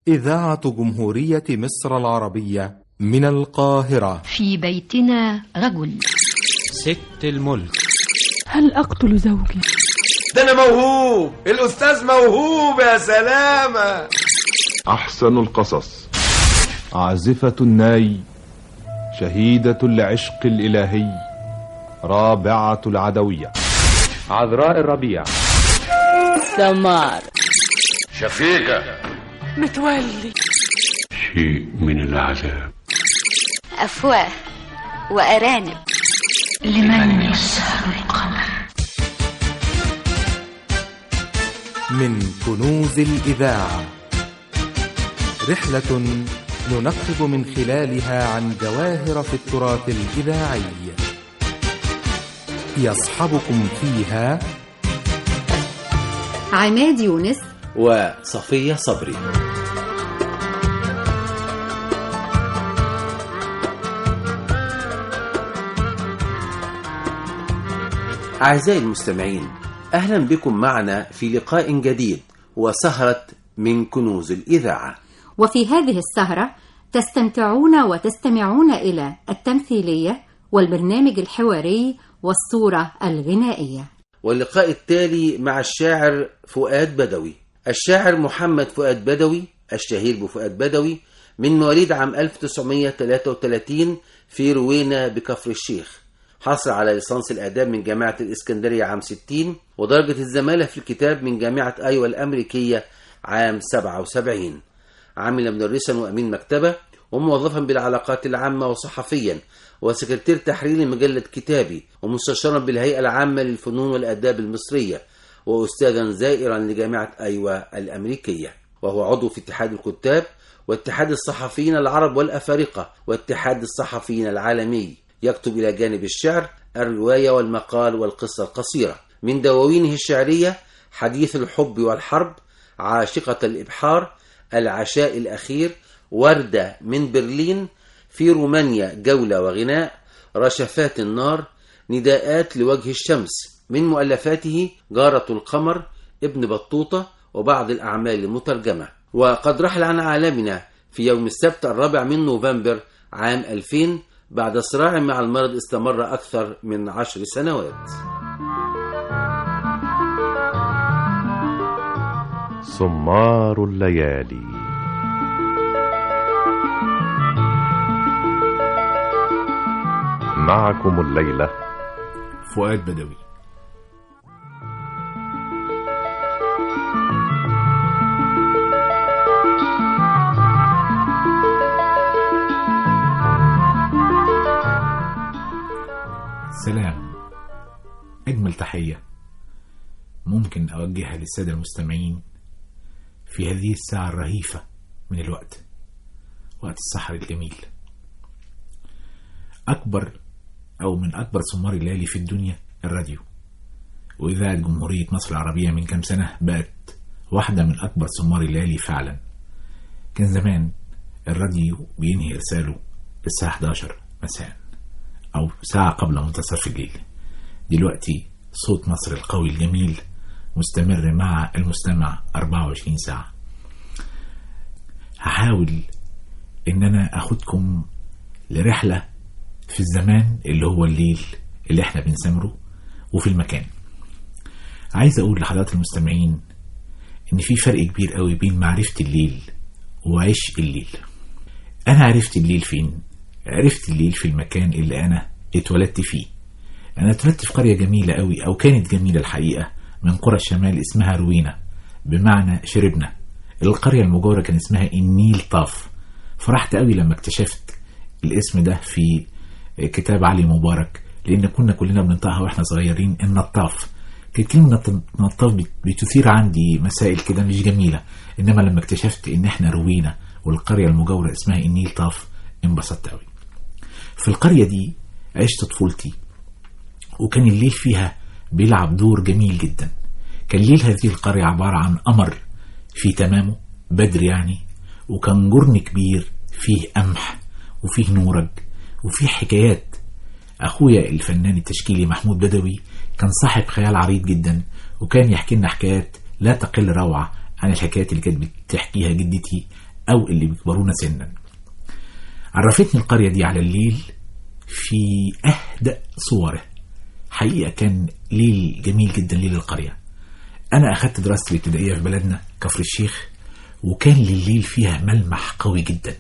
إذاعة جمهورية مصر العربية من القاهرة في بيتنا رجل ست الملك هل أقتل زوجي؟ ده أنا موهوب الأستاذ موهوب يا سلامة أحسن القصص عازفة الناي شهيدة العشق الإلهي رابعة العدوية عذراء الربيع سمار شفيقة متولي شيء من العذاب أفواه وأرانب لمن يسهر القمر من كنوز الإذاعة رحلة ننقب من خلالها عن جواهر في التراث الإذاعي يصحبكم فيها عماد يونس وصفية صبري أعزائي المستمعين أهلا بكم معنا في لقاء جديد وسهرة من كنوز الإذاعة وفي هذه السهرة تستمتعون وتستمعون إلى التمثيلية والبرنامج الحواري والصورة الغنائية واللقاء التالي مع الشاعر فؤاد بدوي الشاعر محمد فؤاد بدوي الشهير بفؤاد بدوي من مواليد عام 1933 في روينا بكفر الشيخ حصل على ليسانس الآداب من جامعة الإسكندرية عام 60 ودرجة الزمالة في الكتاب من جامعة أيوة الأمريكية عام 77 عمل مدرسا وأمين مكتبة وموظفا بالعلاقات العامة وصحفيا وسكرتير تحرير لمجلة كتابي ومستشارا بالهيئة العامة للفنون والآداب المصرية وأستاذا زائرا لجامعة أيوة الأمريكية وهو عضو في اتحاد الكتاب واتحاد الصحفيين العرب والأفارقة واتحاد الصحفيين العالمي يكتب إلى جانب الشعر الرواية والمقال والقصة القصيرة من دواوينه الشعرية حديث الحب والحرب عاشقة الإبحار العشاء الأخير وردة من برلين في رومانيا جولة وغناء رشفات النار نداءات لوجه الشمس من مؤلفاته جارة القمر ابن بطوطة وبعض الأعمال المترجمة وقد رحل عن عالمنا في يوم السبت الرابع من نوفمبر عام 2000 بعد صراع مع المرض استمر أكثر من عشر سنوات سمار الليالي معكم الليلة فؤاد بدوي سلام أجمل تحية ممكن أوجهها للسادة المستمعين في هذه الساعة الرهيفة من الوقت وقت السحر الجميل أكبر أو من أكبر سمار الليالي في الدنيا الراديو وإذاعة جمهورية مصر العربية من كام سنة بقت واحدة من أكبر سمار الليالي فعلا كان زمان الراديو بينهي إرساله الساعة 11 مساء أو ساعة قبل منتصف الليل دلوقتي صوت مصر القوي الجميل مستمر مع المستمع 24 ساعة هحاول ان انا اخدكم لرحلة في الزمان اللي هو الليل اللي احنا بنسمره وفي المكان عايز اقول لحضرات المستمعين ان في فرق كبير قوي بين معرفة الليل وعشق الليل انا عرفت الليل فين عرفت الليل في المكان اللي انا اتولدت فيه انا اتولدت في قرية جميلة قوي او كانت جميلة الحقيقة من قرى الشمال اسمها روينا بمعنى شربنا القرية المجاورة كان اسمها النيل طاف فرحت قوي لما اكتشفت الاسم ده في كتاب علي مبارك لان كنا كلنا بننطقها واحنا صغيرين النطاف كانت كلمة نطاف بتثير عندي مسائل كده مش جميلة انما لما اكتشفت ان احنا روينا والقرية المجاورة اسمها النيل طاف انبسطت قوي في القرية دي عشت طفولتي وكان الليل فيها بيلعب دور جميل جدا كان ليل هذه القرية عبارة عن قمر في تمامه بدر يعني وكان جرن كبير فيه قمح وفيه نورج وفيه حكايات أخويا الفنان التشكيلي محمود بدوي كان صاحب خيال عريض جدا وكان يحكي لنا حكايات لا تقل روعة عن الحكايات اللي كانت بتحكيها جدتي أو اللي بيكبرونا سنا عرفتني القرية دي على الليل في أهدأ صوره حقيقة كان ليل جميل جدا ليل القرية أنا أخدت دراستي الابتدائية في بلدنا كفر الشيخ وكان لليل فيها ملمح قوي جدا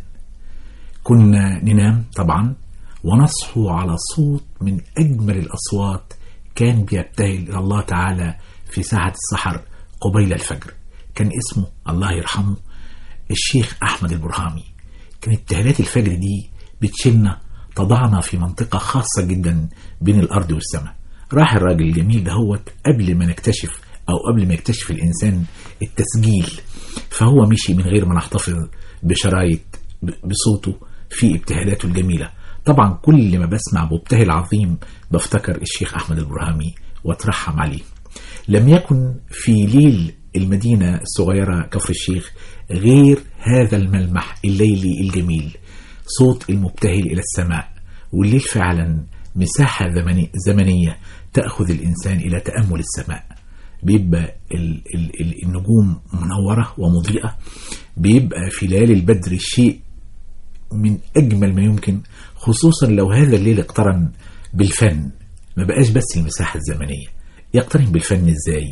كنا ننام طبعا ونصحو على صوت من أجمل الأصوات كان بيبتهل إلى الله تعالى في ساعة السحر قبيل الفجر كان اسمه الله يرحمه الشيخ أحمد البرهامي كانت ابتهالات الفجر دي بتشلنا تضعنا في منطقة خاصة جدا بين الأرض والسماء راح الراجل الجميل دهوت قبل ما نكتشف أو قبل ما يكتشف الإنسان التسجيل فهو مشي من غير ما نحتفظ بشرايط بصوته في ابتهالاته الجميلة طبعا كل ما بسمع مبتهل عظيم بفتكر الشيخ أحمد البرهامي واترحم عليه لم يكن في ليل المدينة الصغيرة كفر الشيخ غير هذا الملمح الليلي الجميل صوت المبتهل إلى السماء والليل فعلا مساحة زمني زمنية تأخذ الإنسان إلى تأمل السماء بيبقى ال ال ال النجوم منورة ومضيئة بيبقى في ليالي البدر شيء من أجمل ما يمكن خصوصا لو هذا الليل اقترن بالفن ما بقاش بس المساحة الزمنية يقترن بالفن ازاي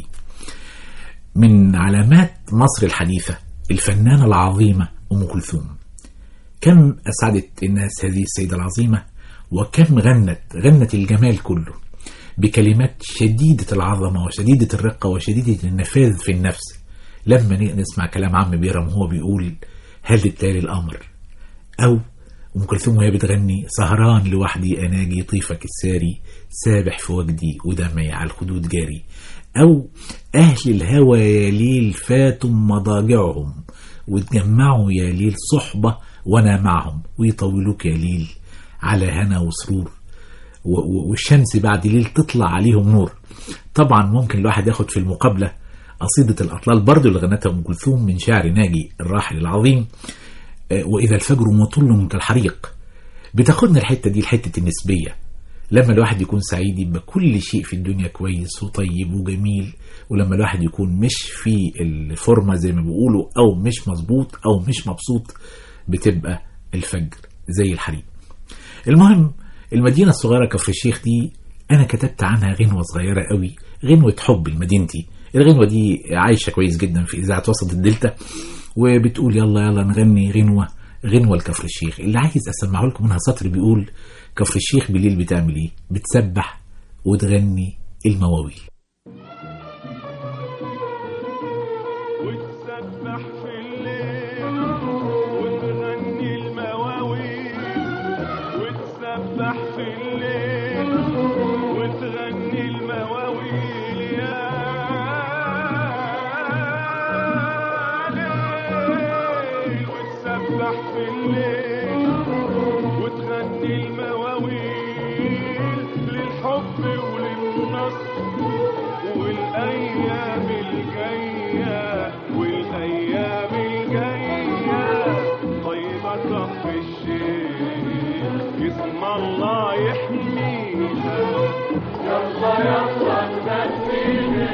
من علامات مصر الحديثة الفنانة العظيمة أم كلثوم كم أسعدت الناس هذه السيدة العظيمة وكم غنت غنت الجمال كله بكلمات شديدة العظمة وشديدة الرقة وشديدة النفاذ في النفس لما نسمع كلام عم بيرم وهو بيقول هل التالي الأمر أو أم كلثوم وهي بتغني سهران لوحدي أناجي طيفك الساري سابح في وجدي ودمعي على الخدود جاري أو أهل الهوى يا ليل فاتوا مضاجعهم وتجمعوا يا ليل صحبة وأنا معهم ويطولوك يا ليل على هنا وسرور والشمس بعد ليل تطلع عليهم نور طبعا ممكن الواحد ياخد في المقابلة قصيدة الأطلال برضو اللي غنتها أم كلثوم من شعر ناجي الراحل العظيم وإذا الفجر مطل كالحريق بتاخدنا الحتة دي الحتة النسبية لما الواحد يكون سعيد يبقى كل شيء في الدنيا كويس وطيب وجميل ولما الواحد يكون مش في الفورمة زي ما بيقولوا أو مش مظبوط أو مش مبسوط بتبقى الفجر زي الحريق المهم المدينة الصغيرة كفر الشيخ دي أنا كتبت عنها غنوة صغيرة قوي غنوة حب لمدينتي الغنوة دي عايشة كويس جدا في إذاعة وسط الدلتا وبتقول يلا يلا نغني غنوة غنوة لكفر الشيخ اللي عايز أسمعه لكم منها سطر بيقول كفر الشيخ بالليل بتعمل إيه بتسبح وتغني المواويل وتسبح في الليل وتغني المواويل وتسبح في الليل وتغني المواويل يا ليل وتسبح في الليل وتغني المواويل للحب وللنصر والايام الجايه والايام الجايه طيبه كفر الشيخ اسم الله يحميها يلا يلا نغني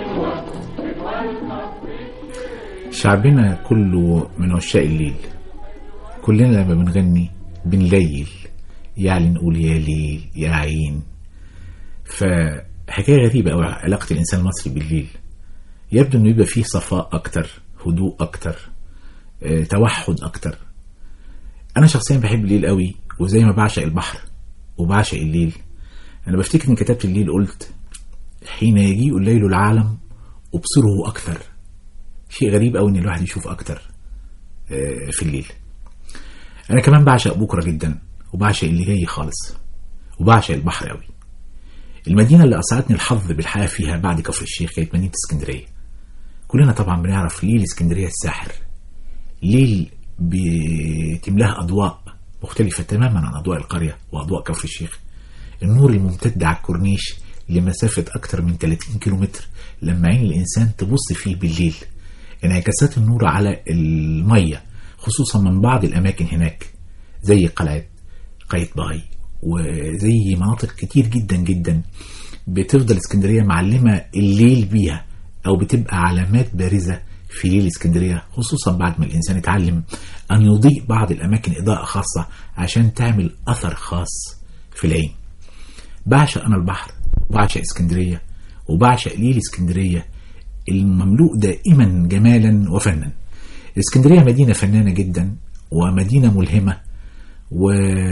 شعبنا كله من عشاق الليل كلنا لما بنغني بنليل يعني نقول يا ليل يا عين فحكاية غريبة أو علاقة الإنسان المصري بالليل يبدو أنه يبقى فيه صفاء أكتر هدوء أكتر اه توحد أكتر أنا شخصيا بحب الليل قوي وزي ما بعشق البحر وبعشق الليل أنا بفتكر إني كتبت الليل قلت حين يجيء الليل العالم أبصره أكثر شيء غريب قوي إن الواحد يشوف أكتر اه في الليل أنا كمان بعشق بكرة جدا وبعشق اللي جاي خالص وبعشق البحر قوي المدينة اللي أسعدني الحظ بالحياة فيها بعد كفر الشيخ كانت مدينة اسكندرية كلنا طبعا بنعرف ليل اسكندرية الساحر ليل بتملاه أضواء مختلفة تماما عن أضواء القرية وأضواء كفر الشيخ النور الممتد على الكورنيش لمسافة أكثر من 30 كيلومتر لما عين الإنسان تبص فيه بالليل انعكاسات النور على المية خصوصا من بعض الأماكن هناك زي قلعة قايتباي وزي مناطق كتير جدا جدا بتفضل اسكندرية معلمة الليل بيها أو بتبقى علامات بارزة في ليل اسكندرية خصوصا بعد ما الإنسان اتعلم أن يضيء بعض الأماكن إضاءة خاصة عشان تعمل أثر خاص في العين بعشق أنا البحر وبعشق اسكندرية وبعشق ليل اسكندرية المملوء دائما جمالا وفنا اسكندرية مدينة فنانة جدا ومدينة ملهمة و...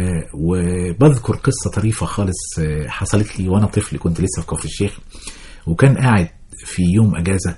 وبذكر قصة طريفة خالص آه، حصلت لي وأنا طفل كنت لسه في كفر الشيخ وكان قاعد في يوم أجازة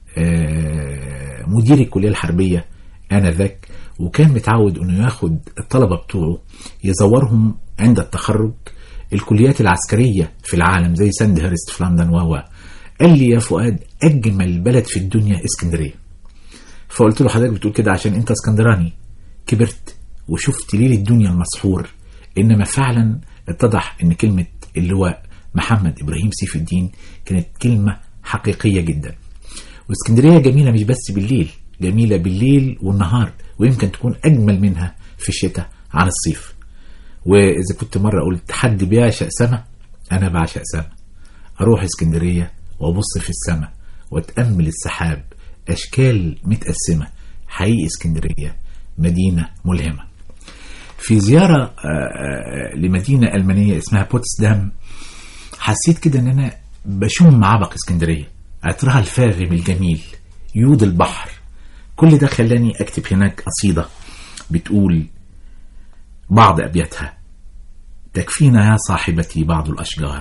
آه، مدير الكلية الحربية آنذاك وكان متعود إنه ياخد الطلبة بتوعه يزورهم عند التخرج الكليات العسكرية في العالم زي ساند هيرست في لندن وهو قال لي يا فؤاد أجمل بلد في الدنيا اسكندرية فقلت له حضرتك بتقول كده عشان أنت اسكندراني كبرت وشفت ليل الدنيا المسحور إنما فعلا اتضح إن كلمة اللواء محمد إبراهيم سيف الدين كانت كلمة حقيقية جدا واسكندرية جميلة مش بس بالليل جميلة بالليل والنهار ويمكن تكون أجمل منها في الشتاء عن الصيف وإذا كنت مرة قلت حد بيعشق سما أنا بعشق سما أروح اسكندرية وأبص في السماء وأتأمل السحاب أشكال متقسمة حقيقي اسكندرية مدينة ملهمة في زيارة آه، آه، لمدينة ألمانية اسمها بوتسدام حسيت كده ان انا بشم عبق اسكندريه عطرها الفاغم الجميل يود البحر كل ده خلاني اكتب هناك قصيده بتقول بعض ابياتها تكفينا يا صاحبتي بعض الاشجار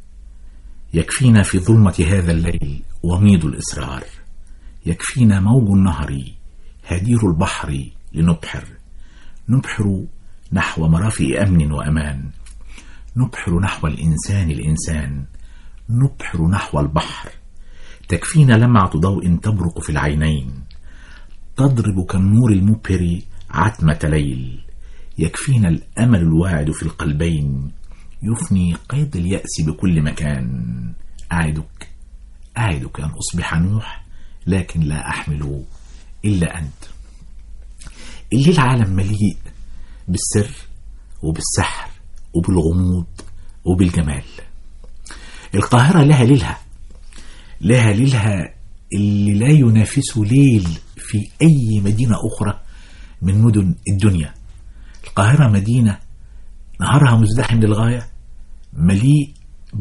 يكفينا في ظلمه هذا الليل وميض الاسرار يكفينا موج النهر هدير البحر لنبحر نبحر نحو مرافئ امن وامان نبحر نحو الإنسان الإنسان نبحر نحو البحر تكفينا لمعة ضوء تبرق في العينين تضرب كالنور المبهر عتمة ليل يكفينا الأمل الواعد في القلبين يفني قيد اليأس بكل مكان أعدك أعدك أن أصبح نوح لكن لا أحمل إلا أنت الليل عالم مليء بالسر وبالسحر وبالغموض وبالجمال القاهرة لها ليلها لها ليلها اللي لا ينافسه ليل في أي مدينة أخرى من مدن الدنيا القاهرة مدينة نهارها مزدحم للغاية مليء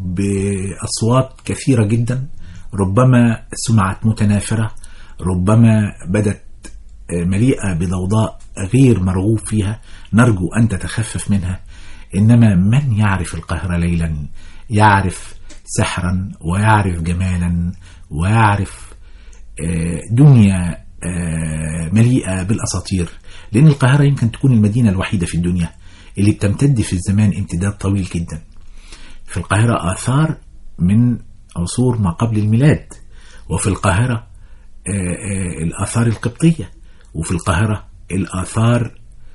بأصوات كثيرة جدا ربما سمعت متنافرة ربما بدت مليئة بضوضاء غير مرغوب فيها نرجو أن تتخفف منها إنما من يعرف القاهرة ليلا يعرف سحرا ويعرف جمالا ويعرف آه، دنيا آه، مليئة بالأساطير لأن القاهرة يمكن تكون المدينة الوحيدة في الدنيا اللي بتمتد في الزمان امتداد طويل جدا في القاهرة آثار من عصور ما قبل الميلاد وفي القاهرة آه، آه، الآثار القبطية وفي القاهرة الآثار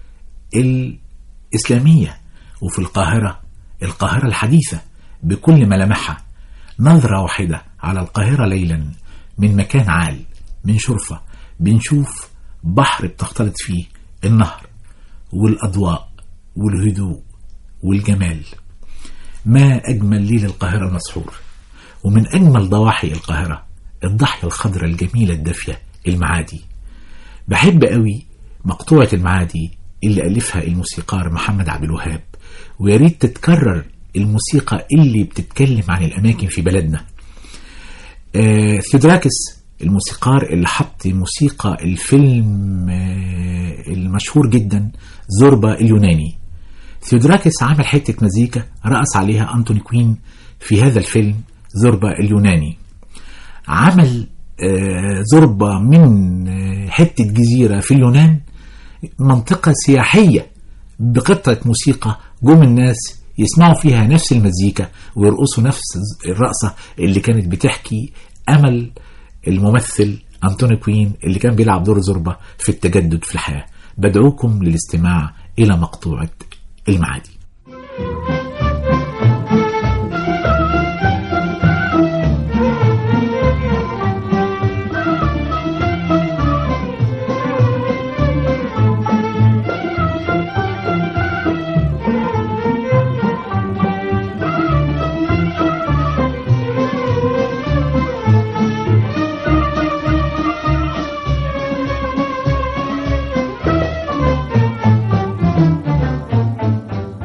الإسلامية وفي القاهرة القاهرة الحديثة بكل ملامحها نظرة واحدة على القاهرة ليلا من مكان عال من شرفة بنشوف بحر بتختلط فيه النهر والأضواء والهدوء والجمال ما أجمل ليل القاهرة المسحور ومن أجمل ضواحي القاهرة الضاحية الخضراء الجميلة الدافية المعادي بحب قوي مقطوعة المعادي اللي ألفها الموسيقار محمد عبد الوهاب ويا ريت تتكرر الموسيقى اللي بتتكلم عن الأماكن في بلدنا آه ثيودراكس الموسيقار اللي حط موسيقى الفيلم آه المشهور جدا زوربا اليوناني ثيودراكس عمل حتة مزيكا رقص عليها أنتوني كوين في هذا الفيلم زوربا اليوناني عمل آه زوربا من آه حتة جزيرة في اليونان منطقة سياحية بقطعة موسيقى جم الناس يسمعوا فيها نفس المزيكا ويرقصوا نفس الرقصة اللي كانت بتحكي أمل الممثل أنتوني كوين اللي كان بيلعب دور زوربا في التجدد في الحياة بدعوكم للاستماع إلى مقطوعة المعادي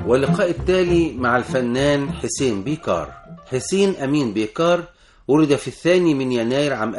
واللقاء التالي مع الفنان حسين بيكار حسين أمين بيكار ولد في الثاني من يناير عام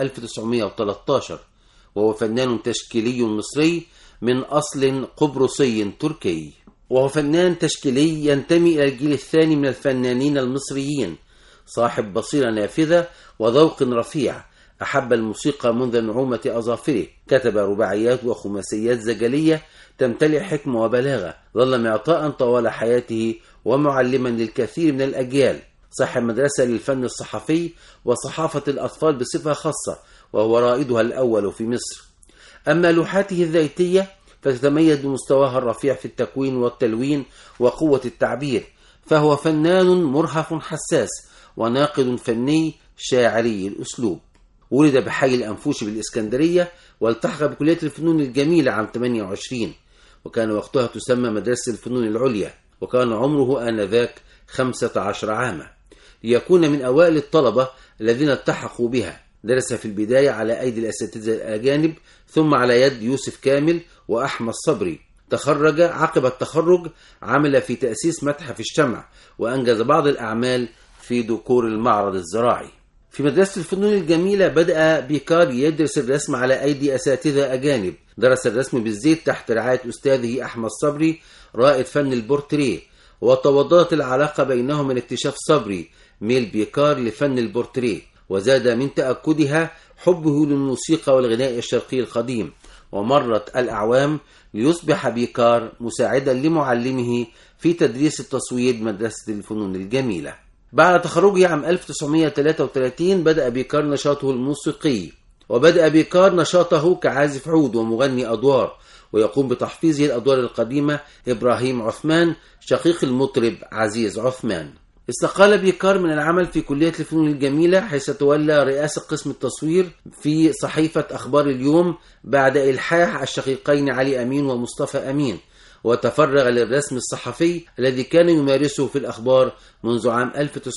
1913 وهو فنان تشكيلي مصري من أصل قبرصي تركي وهو فنان تشكيلي ينتمي إلى الجيل الثاني من الفنانين المصريين صاحب بصيرة نافذة وذوق رفيع أحب الموسيقى منذ نعومة أظافره كتب رباعيات وخماسيات زجلية تمتلئ حكمة وبلاغة ظل معطاء طوال حياته ومعلما للكثير من الأجيال صاحب مدرسة للفن الصحفي وصحافة الأطفال بصفة خاصة وهو رائدها الأول في مصر أما لوحاته الذاتية فتتميز بمستواها الرفيع في التكوين والتلوين وقوة التعبير فهو فنان مرهف حساس وناقد فني شاعري الأسلوب ولد بحي الأنفوشي بالإسكندرية والتحق بكلية الفنون الجميلة عام 28 وكان وقتها تسمى مدرسة الفنون العليا وكان عمره آنذاك 15 عاما ليكون من أوائل الطلبة الذين التحقوا بها درس في البداية على أيدي الأساتذة الأجانب ثم على يد يوسف كامل وأحمد صبري تخرج عقب التخرج عمل في تأسيس متحف الشمع وأنجز بعض الأعمال في ديكور المعرض الزراعي في مدرسة الفنون الجميلة بدأ بيكار يدرس الرسم على أيدي أساتذة أجانب درس الرسم بالزيت تحت رعاية أستاذه أحمد صبري رائد فن البورتريه وتوضأت العلاقة بينهم من اكتشاف صبري ميل بيكار لفن البورتريه وزاد من تأكدها حبه للموسيقى والغناء الشرقي القديم ومرت الأعوام ليصبح بيكار مساعدا لمعلمه في تدريس التصوير بمدرسة الفنون الجميلة بعد تخرجه عام 1933 بدأ بيكار نشاطه الموسيقي وبدأ بيكار نشاطه كعازف عود ومغني أدوار ويقوم بتحفيظه الأدوار القديمة إبراهيم عثمان شقيق المطرب عزيز عثمان استقال بيكار من العمل في كلية الفنون الجميلة حيث تولى رئاسة قسم التصوير في صحيفة أخبار اليوم بعد إلحاح الشقيقين علي أمين ومصطفى أمين وتفرغ للرسم الصحفي الذي كان يمارسه في الأخبار منذ عام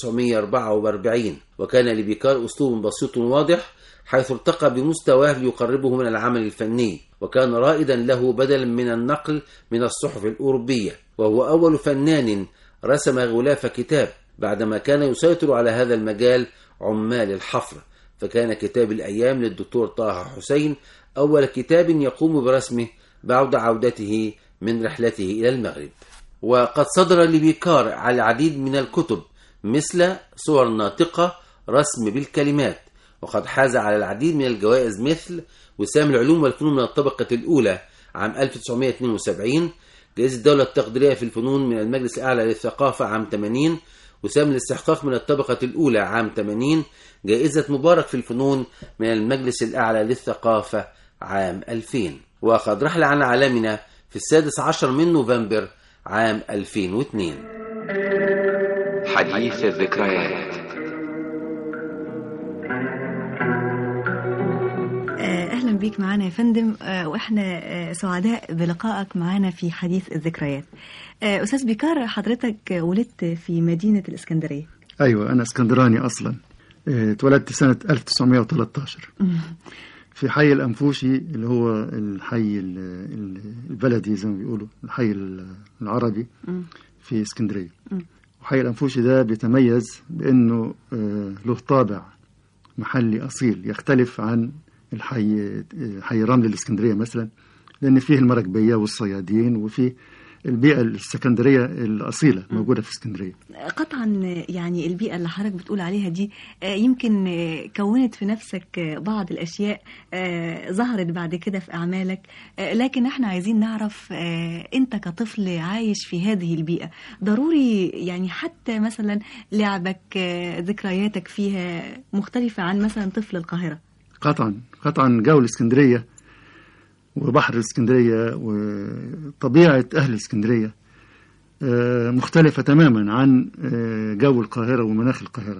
1944 وكان لبيكار أسلوب بسيط واضح حيث ارتقى بمستواه ليقربه من العمل الفني وكان رائدا له بدلا من النقل من الصحف الأوروبية وهو أول فنان رسم غلاف كتاب بعدما كان يسيطر على هذا المجال عمال الحفر فكان كتاب الأيام للدكتور طه حسين أول كتاب يقوم برسمه بعد عودته من رحلته إلى المغرب وقد صدر لبيكار على العديد من الكتب مثل صور ناطقة رسم بالكلمات وقد حاز على العديد من الجوائز مثل وسام العلوم والفنون من الطبقة الأولى عام 1972 جائزة الدولة التقديرية في الفنون من المجلس الأعلى للثقافة عام 80 وسام الاستحقاق من الطبقة الأولى عام 80 جائزة مبارك في الفنون من المجلس الأعلى للثقافة عام 2000 وقد رحل عن عالمنا في السادس عشر من نوفمبر عام 2002 حديث الذكريات اهلا بيك معانا يا فندم واحنا سعداء بلقائك معانا في حديث الذكريات استاذ بيكار حضرتك ولدت في مدينه الاسكندريه ايوه انا اسكندراني اصلا اتولدت سنه 1913 في حي الأنفوشي اللي هو الحي البلدي زي ما بيقولوا الحي العربي في اسكندرية وحي الأنفوشي ده بيتميز بأنه له طابع محلي أصيل يختلف عن الحي حي رمل الإسكندرية مثلا لأن فيه المراكبية والصيادين وفيه البيئة السكندرية الأصيلة موجودة في اسكندرية قطعا يعني البيئة اللي حضرتك بتقول عليها دي يمكن كونت في نفسك بعض الأشياء ظهرت بعد كده في أعمالك لكن احنا عايزين نعرف أنت كطفل عايش في هذه البيئة ضروري يعني حتى مثلا لعبك ذكرياتك فيها مختلفة عن مثلا طفل القاهرة قطعا قطعا جو الاسكندريه وبحر الاسكندرية وطبيعة أهل الاسكندرية مختلفة تماما عن جو القاهرة ومناخ القاهرة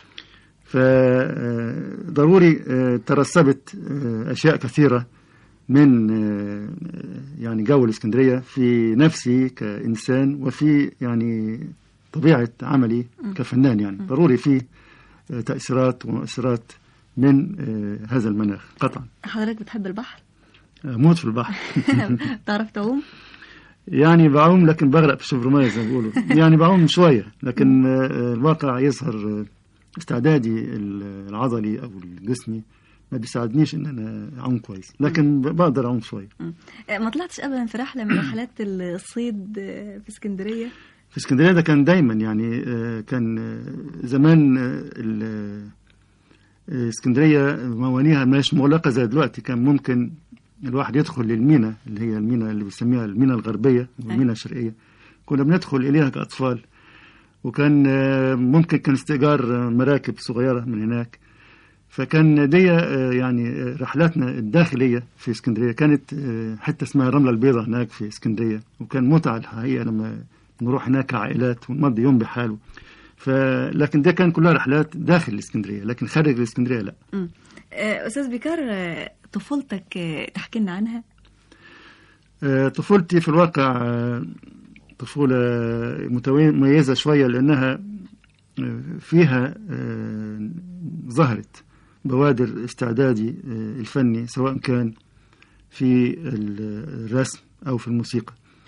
فضروري ترسبت أشياء كثيرة من يعني جو الاسكندرية في نفسي كإنسان وفي يعني طبيعة عملي كفنان يعني ضروري في تأثيرات ومؤثرات من هذا المناخ قطعا حضرتك بتحب البحر؟ موت في البحر تعرف تعوم؟ يعني بعوم لكن بغرق في شبر ميه زي ما بيقولوا يعني بعوم شويه لكن آه، الواقع يظهر آه، استعدادي العضلي او الجسمي ما بيساعدنيش ان انا اعوم كويس لكن ب- بقدر اعوم شويه آه، ما طلعتش ابدا في رحله من رحلات الصيد آه، في اسكندريه في اسكندريه ده كان دايما يعني آه، كان آه، زمان آه، ال- آه، اسكندريه موانيها مش مغلقه زي دلوقتي كان ممكن الواحد يدخل للمينا اللي هي المينا اللي بيسميها المينا الغربيه والمينا الشرقيه كنا بندخل اليها كاطفال وكان آه، ممكن كان استئجار آه، مراكب صغيره من هناك فكان دي آه، يعني آه، رحلاتنا الداخليه في اسكندريه كانت آه، حته اسمها الرمله البيضاء هناك في اسكندريه وكان متعه الحقيقه لما نروح هناك كعائلات ونمضي يوم بحاله ف لكن ده كان كلها رحلات داخل الاسكندريه لكن خارج الاسكندريه لا مم. آه، استاذ بيكار آه، طفولتك آه، تحكي لنا عنها آه، طفولتي في الواقع آه، طفولة متوي- مميزة شوية لأنها آه، فيها آه، ظهرت بوادر استعدادي آه، الفني سواء كان في ال- الرسم أو في الموسيقى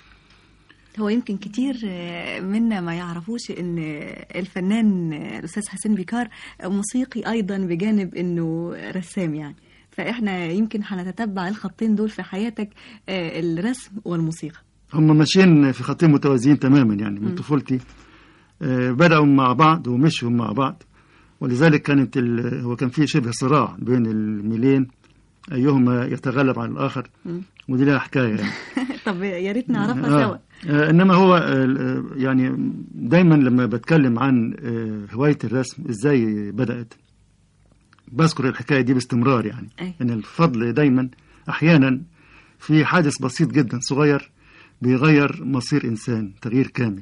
هو يمكن كتير آه، منا ما يعرفوش ان الفنان آه، الاستاذ حسين بيكار موسيقي ايضا بجانب انه رسام يعني فاحنا يمكن هنتتبع الخطين دول في حياتك آه، الرسم والموسيقى هم ماشيين في خطين متوازيين تماما يعني من مم. طفولتي آه، بدأوا مع بعض ومشوا مع بعض ولذلك كانت ال- هو كان في شبه صراع بين الميلين أيهما يتغلب على الآخر مم. ودي لها حكاية يعني طب يا ريت نعرفها آه. سوا آه، انما هو آه، يعني دايما لما بتكلم عن آه، هوايه الرسم ازاي بدات بذكر الحكايه دي باستمرار يعني أي. ان الفضل دايما احيانا في حادث بسيط جدا صغير بيغير مصير انسان تغيير كامل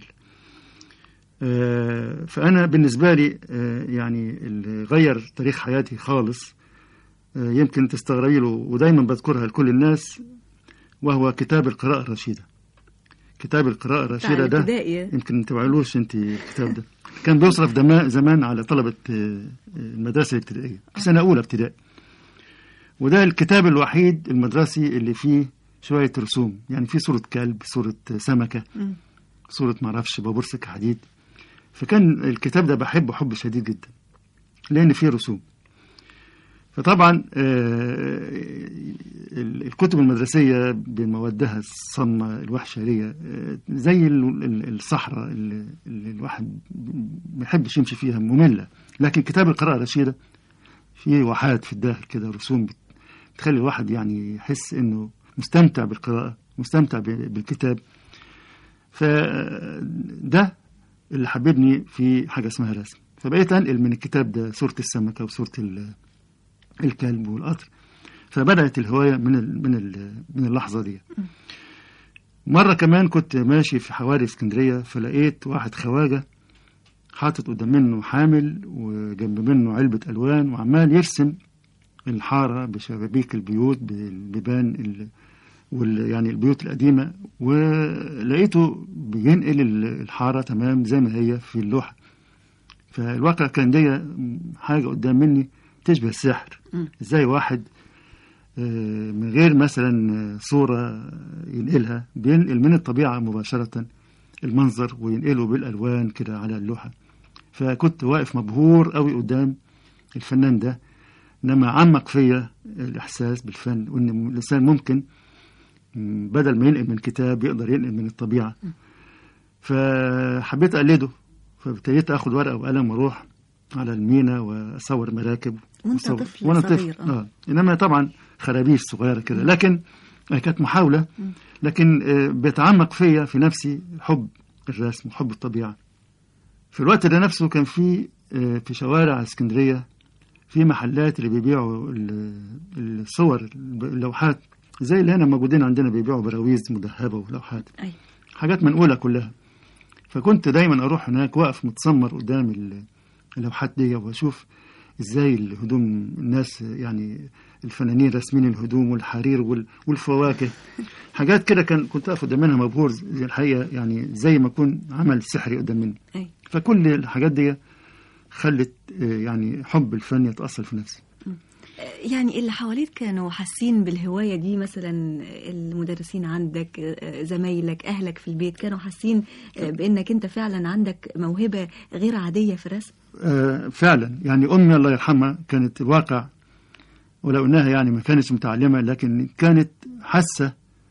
آه، فانا بالنسبه لي آه، يعني اللي غير تاريخ حياتي خالص آه، يمكن تستغربي له ودايما بذكرها لكل الناس وهو كتاب القراءه الرشيده كتاب القراءة الرشيدة ده الابتدائي. يمكن ما تبعلوش انت الكتاب ده كان بيصرف دماء زمان على طلبة آه، المدرسة الابتدائية في سنة أولى ابتدائي وده الكتاب الوحيد المدرسي اللي فيه شوية رسوم يعني فيه صورة كلب صورة سمكة مم. صورة صورة معرفش بابور سكة حديد فكان الكتاب ده بحبه حب شديد جدا لأن فيه رسوم فطبعا آه، ال- الكتب المدرسية بموادها الصمة الوحشة دي آه، زي ال- ال- الصحراء اللي اللي الواحد ما يحبش يمشي فيها مملة لكن كتاب القراءة الرشيدة فيه وحات في الداخل كده رسوم بت- بتخلي الواحد يعني يحس انه مستمتع بالقراءة مستمتع ب- بالكتاب فده اللي حببني في حاجة اسمها رسم فبقيت انقل من الكتاب ده صورة السمكة وصورة ال- الكلب والقطر فبدأت الهواية من ال من ال من اللحظة دي مرة كمان كنت ماشي في حواري اسكندرية فلقيت واحد خواجة حاطط قدام منه حامل وجنب منه علبة ألوان وعمال يرسم الحارة بشبابيك البيوت بالبيبان ال... وال... يعني البيوت القديمة ولقيته بينقل ال- الحارة تمام زي ما هي في اللوحة فالواقع كان دي حاجة قدام مني تشبه السحر مم. ازاي واحد آه، من غير مثلا آه، صورة ينقلها بينقل من الطبيعة مباشرة المنظر وينقله بالألوان كده على اللوحة فكنت واقف مبهور قوي قدام الفنان ده انما عمق فيا الاحساس بالفن وان الانسان ممكن م، بدل ما ينقل من كتاب يقدر ينقل من الطبيعه فحبيت اقلده فابتديت اخد ورقه وقلم واروح على المينا واصور مراكب وانت وأصور- طفل وانا صغير، طفل آه. اه انما طبعا خرابيش صغيره كده لكن آه، كانت محاوله لكن آه، بيتعمق فيا في نفسي حب الرسم وحب الطبيعه في الوقت ده نفسه كان في آه، في شوارع اسكندريه في محلات اللي بيبيعوا ال- الصور اللوحات زي اللي هنا موجودين عندنا بيبيعوا براويز مذهبه ولوحات أي. حاجات منقوله كلها فكنت دايما اروح هناك واقف متسمر قدام ال- اللوحات دي واشوف ازاي الهدوم الناس يعني الفنانين راسمين الهدوم والحرير وال- والفواكه حاجات كده كان كنت اخد منها مبهور زي الحقيقه يعني زي ما يكون عمل سحري قدام مني أي. فكل الحاجات دي خلت آه، يعني حب الفن يتأصل في نفسي يعني اللي حواليك كانوا حاسين بالهواية دي مثلا المدرسين عندك آه، زمايلك أهلك في البيت كانوا حاسين آه، بأنك أنت فعلا عندك موهبة غير عادية في الرسم آه، فعلا يعني أمي الله يرحمها كانت الواقع ولو أنها يعني ما كانتش متعلمة لكن كانت حاسة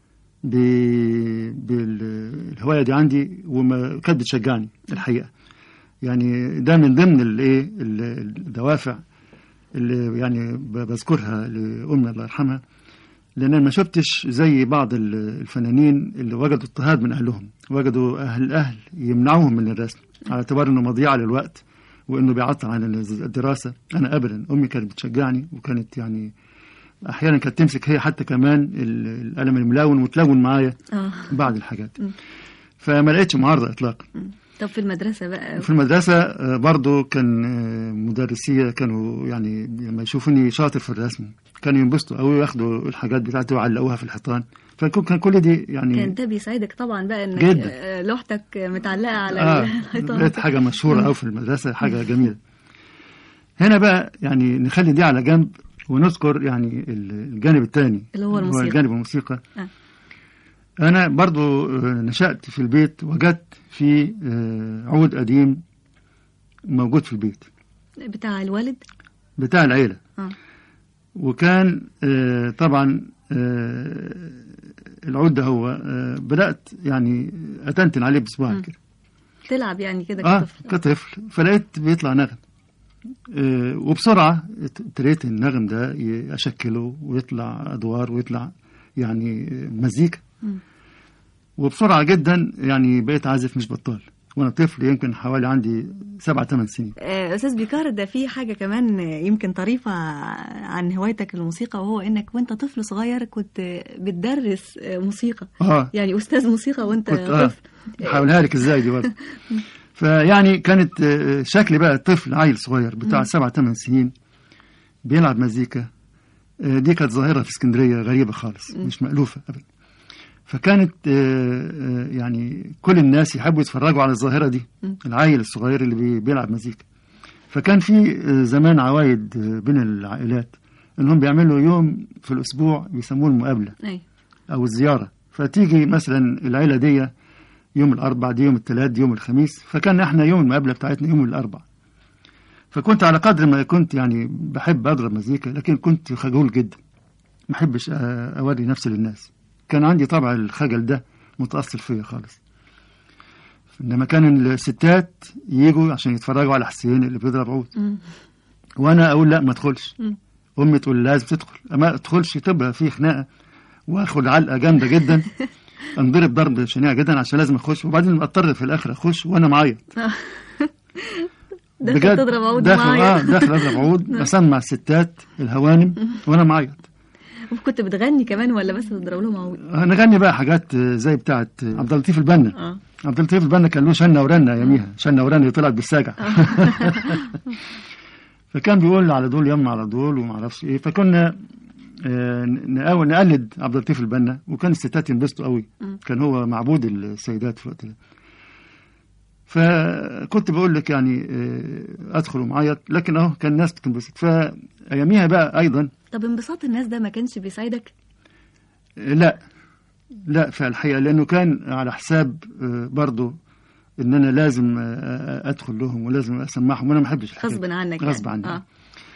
ب- بالهواية دي عندي وما كانت بتشجعني الحقيقة يعني ده من ضمن الايه ال- الدوافع اللي يعني ب- بذكرها لأمي الله يرحمها لأن أنا ما شفتش زي بعض ال- الفنانين اللي وجدوا اضطهاد من أهلهم وجدوا أهل الأهل يمنعوهم من الرسم على اعتبار إنه مضيعة للوقت وإنه بيعطل عن الدراسة أنا أبدا أمي كانت بتشجعني وكانت يعني أحيانا كانت تمسك هي حتى كمان ال- القلم الملون وتلون معايا آه. بعض الحاجات فما لقيتش معارضة إطلاقا طب في المدرسة بقى في المدرسة آه، برضو كان آه، مدرسية كانوا يعني لما يشوفوني شاطر في الرسم كانوا ينبسطوا أو ياخدوا الحاجات بتاعتي ويعلقوها في الحيطان فكان كان كل دي يعني كان ده بيساعدك طبعا بقى انك جدا. آه، لوحتك متعلقة على اه الحيطان بقت حاجة مشهورة أوي في المدرسة حاجة جميلة هنا بقى يعني نخلي دي على جنب ونذكر يعني ال- الجانب الثاني اللي هو الموسيقى. جانب الموسيقى آه. أنا برضو آه، نشأت في البيت وجدت في آه، عود قديم موجود في البيت بتاع الوالد بتاع العيلة اه وكان آه، طبعا آه، العود ده هو آه، بدأت يعني أتنتن عليه بصباعي مم. كده تلعب يعني كده اه كطفل كطفل فلقيت بيطلع نغم آه، وبسرعة ابتديت النغم ده ي- أشكله ويطلع أدوار ويطلع يعني آه، مزيكا مم. وبسرعة جدا يعني بقيت عازف مش بطال وأنا طفل يمكن حوالي عندي سبعة ثمان سنين آه، استاذ بيكار ده في حاجه كمان آه، يمكن طريفه عن هوايتك للموسيقى وهو انك وانت طفل صغير كنت آه، بتدرس آه، موسيقى اه يعني استاذ موسيقى وانت كنت اه طفل هحاولها لك ازاي دي برضه فيعني كانت آه، شكلي بقى طفل عيل صغير بتاع مم. سبع ثمان سنين بيلعب مزيكا آه، دي كانت ظاهرة في اسكندرية غريبة خالص مم. مش مألوفة أبدا فكانت آه، آه، يعني كل الناس يحبوا يتفرجوا على الظاهرة دي مم. العيل الصغير اللي بي- بيلعب مزيكا فكان في آه، زمان عوايد آه، بين العائلات انهم بيعملوا يوم في الاسبوع بيسموه المقابله أي. او الزياره فتيجي مثلا العيله دي يوم الاربع دي يوم الثلاث دي يوم الخميس فكان احنا يوم المقابله بتاعتنا يوم الاربع فكنت على قدر ما كنت يعني بحب اضرب مزيكا لكن كنت خجول جدا ما احبش آه، اوري نفسي للناس كان عندي طبع الخجل ده متاصل فيا خالص انما كان الستات يجوا عشان يتفرجوا على حسين اللي بيضرب عود مم. وانا اقول لا ما ادخلش مم. امي تقول لازم تدخل ما ادخلش تبقى في خناقه واخد علقه جامده جدا انضرب ضرب شنيع جدا عشان لازم اخش وبعدين اضطر في الاخر اخش وانا معيط داخل تضرب عود داخل اه معايا داخل اضرب عود اسمع الستات الهوانم وانا معيط كنت بتغني كمان ولا بس بتضرب لهم عود نغني بقى حاجات آه، زي بتاعه آه، عبد اللطيف البنا اه عبد اللطيف البنا كان له شنه ورنه يميها شنه ورنه اللي طلعت بالساجع فكان بيقول على دول يم على دول وما اعرفش ايه فكنا آه، نقاول نقلد عبد اللطيف البنا وكان الستات ينبسطوا قوي مم. كان هو معبود السيدات في الوقت ده فكنت بقول لك يعني آه، ادخل ومعيط لكن اهو كان الناس بتنبسط فاياميها بقى ايضا طب انبساط الناس ده ما كانش بيساعدك لا لا في الحقيقة لأنه كان على حساب آه، برضو إن أنا لازم آه، أدخل لهم ولازم أسمعهم وأنا ما بحبش الحاجات غصب دي. عنك غصب يعني. عني اه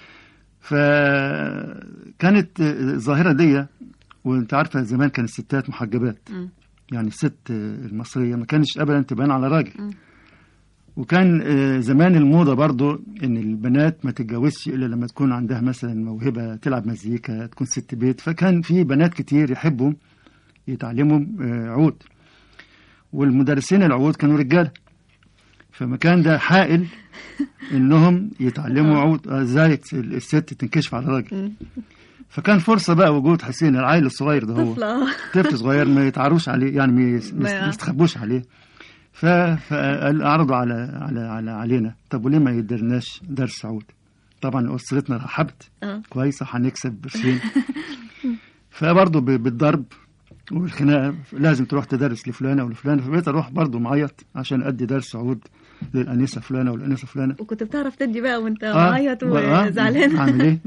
فكانت آه، الظاهرة دي وأنت عارفة زمان كان الستات محجبات مم. يعني الست آه، المصرية ما كانش أبدا تبان على راجل مم. وكان آه، زمان الموضة برضو إن البنات ما تتجوزش إلا لما تكون عندها مثلا موهبة تلعب مزيكا تكون ست بيت فكان في بنات كتير يحبوا يتعلموا آه، عود والمدرسين العود كانوا رجاله فما ده حائل انهم يتعلموا عود آه، ازاي الست تنكشف على الراجل مم. فكان فرصه بقى وجود حسين العيل الصغير ده هو طفل اه طفل صغير ما يتعاروش عليه يعني ما يس- ما- ما يستخبوش عليه ف- فعرضوا على على على علينا طب وليه ما يدرناش درس عود طبعا اسرتنا رحبت اه كويسه هنكسب قرشين فبرضه ب- بالضرب والخناقه لازم تروح تدرس لفلانه ولفلانه فبقيت اروح برضه معيط عشان ادي درس عود للانسه فلانه والانسه فلانه وكنت بتعرف تدي بقى وانت آه، معيط بقى، وزعلان اعمل ايه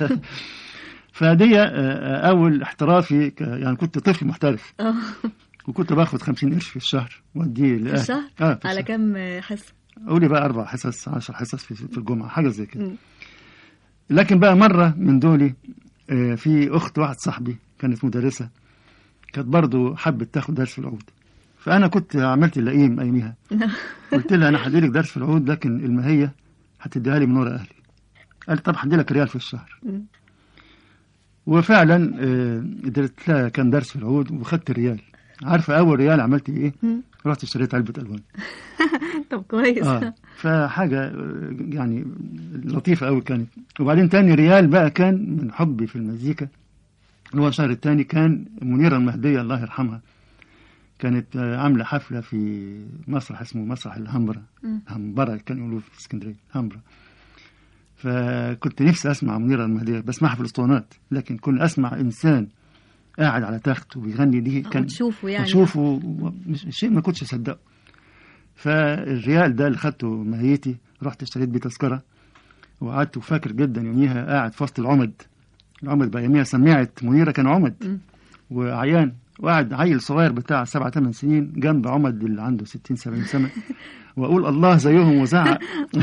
فدي آه، اول احترافي ك- يعني كنت طفل محترف اه وكنت باخد 50 قرش في الشهر واديه في لاهلي الشهر اه في على الشهر. كام حصه قولي بقى اربع حصص 10 حصص في, في الجمعه حاجه زي كده مم. لكن بقى مره من دولي آه، في اخت واحد صاحبي كانت مدرسه كانت برضو حبت تاخد درس في العود فانا كنت عملت اللئيم اياميها قلت لها انا هديلك درس في العود لكن الماهيه هتديها لي من ورا اهلي قالت طب هدي لك ريال في الشهر مم. وفعلا آه، اديت لها كان درس في العود وخدت ريال عارفه اول ريال عملت ايه مم. رحت اشتريت علبه الوان طب كويس اه فحاجه آه، يعني لطيفه قوي كانت وبعدين تاني ريال بقى كان من حبي في المزيكا اللي هو الشهر التاني كان منيرة المهدية الله يرحمها كانت آه، عاملة حفلة في مسرح اسمه مسرح الهمبرة مم. همبرة كانوا يقولوا في اسكندرية همبرة فكنت نفسي أسمع منيرة المهدية بسمعها في الأسطوانات لكن كنت أسمع إنسان قاعد على تخت وبيغني دي كان وتشوفه يعني. وتشوفه مش شيء ما كنتش أصدقه فالريال ده اللي خدته ماهيتي رحت اشتريت بيه تذكرة وقعدت وفاكر جدا يوميها قاعد في وسط العمد العمد بقى يوميها سماعة منيرة كان عمد وعيان وقعد عيل صغير بتاع سبع ثمان سنين جنب عمد اللي عنده 60 70 سنة وأقول الله زيهم وزعق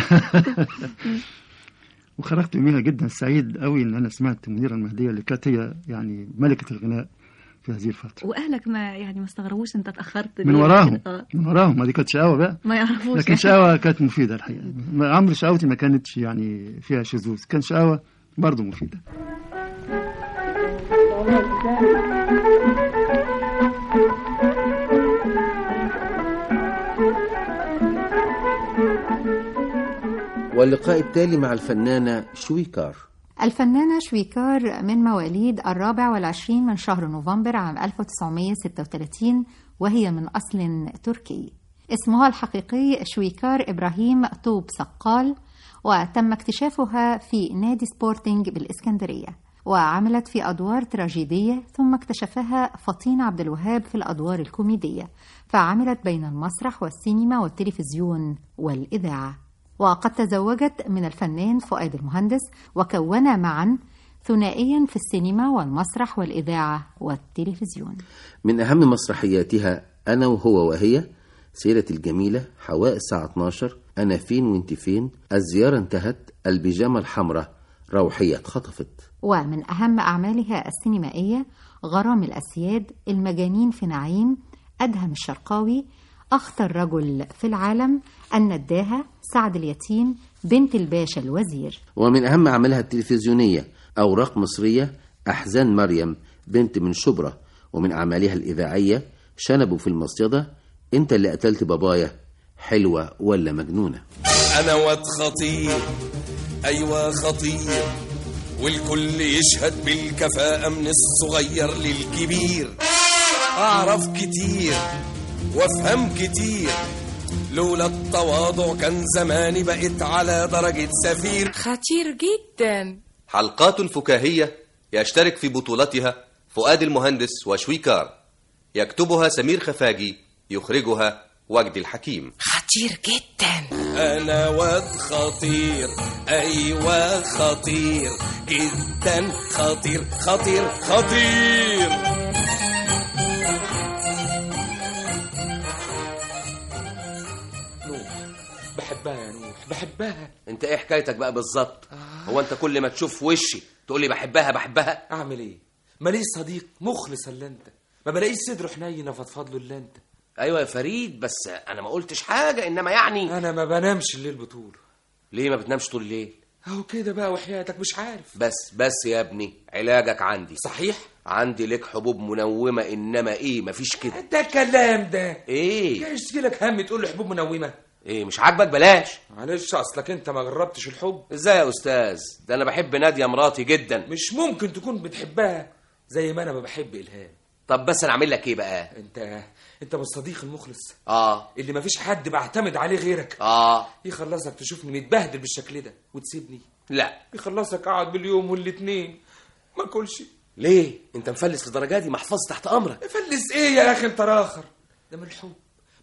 وخرجت يوميها جدا سعيد قوي إن أنا سمعت منيرة المهدية اللي كانت هي يعني ملكة الغناء في هذه الفترة واهلك ما يعني ما استغربوش انت اتاخرت من ليه وراهم كده؟ آه. من وراهم ما دي كانت شقاوة بقى ما يعرفوش لكن يعني. شقاوة كانت مفيدة الحقيقة ما- عمرو شقاوتي ما كانتش يعني فيها شذوذ كان شقاوة برضه مفيدة واللقاء التالي مع الفنانة شويكار الفنانة شويكار من مواليد الرابع والعشرين من شهر نوفمبر عام 1936 وهي من أصل تركي اسمها الحقيقي شويكار إبراهيم طوب سقال وتم اكتشافها في نادي سبورتينج بالإسكندرية وعملت في أدوار تراجيدية ثم اكتشفها فطين عبد الوهاب في الأدوار الكوميدية فعملت بين المسرح والسينما والتلفزيون والإذاعة وقد تزوجت من الفنان فؤاد المهندس وكونا معا ثنائيا في السينما والمسرح والإذاعة والتلفزيون من أهم مسرحياتها أنا وهو وهي سيرة الجميلة حواء الساعة 12 أنا فين وانت فين الزيارة انتهت البيجامة الحمراء روحية اتخطفت ومن أهم أعمالها السينمائية غرام الأسياد المجانين في نعيم أدهم الشرقاوي أخطر رجل في العالم النداهة سعد اليتيم بنت الباشا الوزير ومن أهم أعمالها التلفزيونية أوراق مصرية أحزان مريم بنت من شبرا ومن أعمالها الإذاعية شنبوا في المصيدة أنت اللي قتلت بابايا حلوة ولا مجنونة انا واد خطير ايوه خطير والكل يشهد بالكفاءة من الصغير للكبير اعرف كتير وافهم كتير لولا التواضع كان زماني بقيت على درجة سفير خطير جدا حلقات فكاهية يشترك في بطولتها فؤاد المهندس وشويكار يكتبها سمير خفاجي يخرجها وجدي الحكيم خطير جدا انا واد خطير ايوه خطير جدا خطير خطير خطير بحبها يا نوح بحبها انت ايه حكايتك بقى بالظبط هو انت كل ما تشوف وشي تقول لي بحبها بحبها اعمل ايه ماليش صديق مخلص الا انت ما بلاقيش صدره حنين افضفض له الا انت ايوه يا فريد بس انا ما قلتش حاجه انما يعني انا ما بنامش الليل بطوله ليه ما بتنامش طول الليل اهو كده بقى وحياتك مش عارف بس بس يا ابني علاجك عندي صحيح عندي لك حبوب منومه انما ايه مفيش كده ده الكلام ده ايه جايش لك هم تقول لي حبوب منومه ايه مش عاجبك بلاش معلش اصلك انت ما جربتش الحب ازاي يا استاذ ده انا بحب ناديه مراتي جدا مش ممكن تكون بتحبها زي ما انا ما بحب الهام طب بس انا اعمل لك ايه بقى انت انت مش صديق المخلص اه اللي ما فيش حد بعتمد عليه غيرك اه يخلصك تشوفني متبهدل بالشكل ده وتسيبني لا يخلصك اقعد باليوم والاتنين ما اكلش ليه انت مفلس للدرجه دي محفظه تحت امرك فلس ايه يا اخي انت راخر ده من الحب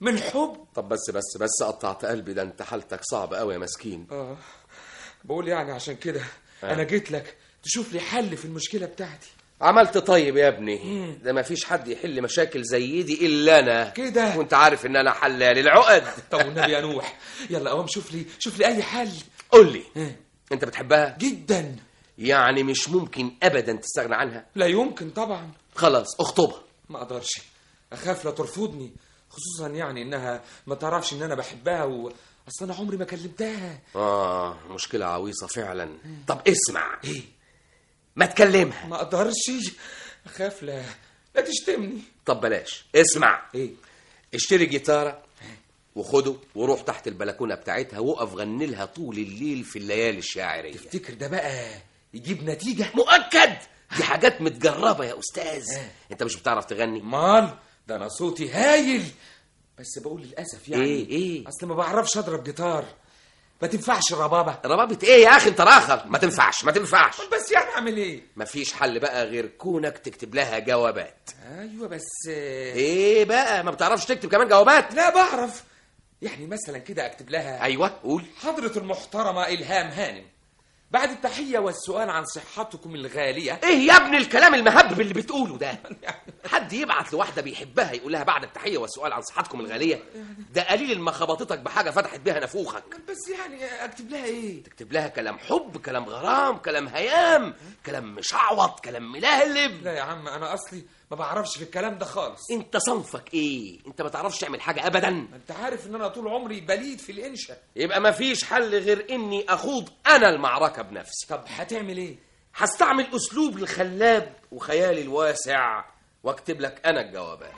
من حب طب بس بس بس قطعت قلبي ده انت حالتك صعبة قوي يا مسكين اه بقول يعني عشان كده آه. انا جيت لك تشوف لي حل في المشكله بتاعتي عملت طيب يا ابني ده ما فيش حد يحل مشاكل زي دي الا انا كده وانت عارف ان انا حلال العقد طب والنبي يا نوح يلا قوم شوف لي شوف لي اي حل قول لي انت بتحبها جدا يعني مش ممكن ابدا تستغنى عنها لا يمكن طبعا خلاص اخطبها ما اقدرش اخاف لا ترفضني خصوصا يعني انها ما تعرفش ان انا بحبها و... اصل انا عمري ما كلمتها اه مشكلة عويصة فعلا طب اسمع ايه ما تكلمها ما اقدرش اخاف لا لا تشتمني طب بلاش اسمع ايه اشتري جيتارة وخده وروح تحت البلكونة بتاعتها وقف غني لها طول الليل في الليالي الشاعرية تفتكر ده بقى يجيب نتيجة مؤكد دي حاجات متجربة يا أستاذ انت مش بتعرف تغني مال ده انا صوتي هايل بس بقول للاسف يعني ايه ايه اصل ما بعرفش اضرب جيتار ما تنفعش الربابه ربابة ايه يا اخي انت راخر ما تنفعش ما تنفعش بس يعني اعمل ايه مفيش حل بقى غير كونك تكتب لها جوابات ايوه بس ايه بقى ما بتعرفش تكتب كمان جوابات لا بعرف يعني مثلا كده اكتب لها ايوه قول حضرة المحترمة إلهام هانم بعد التحية والسؤال عن صحتكم الغالية ايه يا ابني الكلام المهبب اللي بتقوله ده حد يبعت لواحده بيحبها يقول لها بعد التحيه والسؤال عن صحتكم الغاليه ده قليل ما خبطتك بحاجه فتحت بيها نافوخك بس يعني اكتب لها ايه تكتب لها كلام حب كلام غرام كلام هيام كلام مشعوط كلام ملهلب لا يا عم انا اصلي ما بعرفش في الكلام ده خالص انت صنفك ايه انت ما تعرفش تعمل حاجه ابدا انت عارف ان انا طول عمري بليد في الانشا يبقى ما فيش حل غير اني اخوض انا المعركه بنفسي طب هتعمل ايه هستعمل اسلوب الخلاب وخيالي الواسع واكتب لك انا الجوابات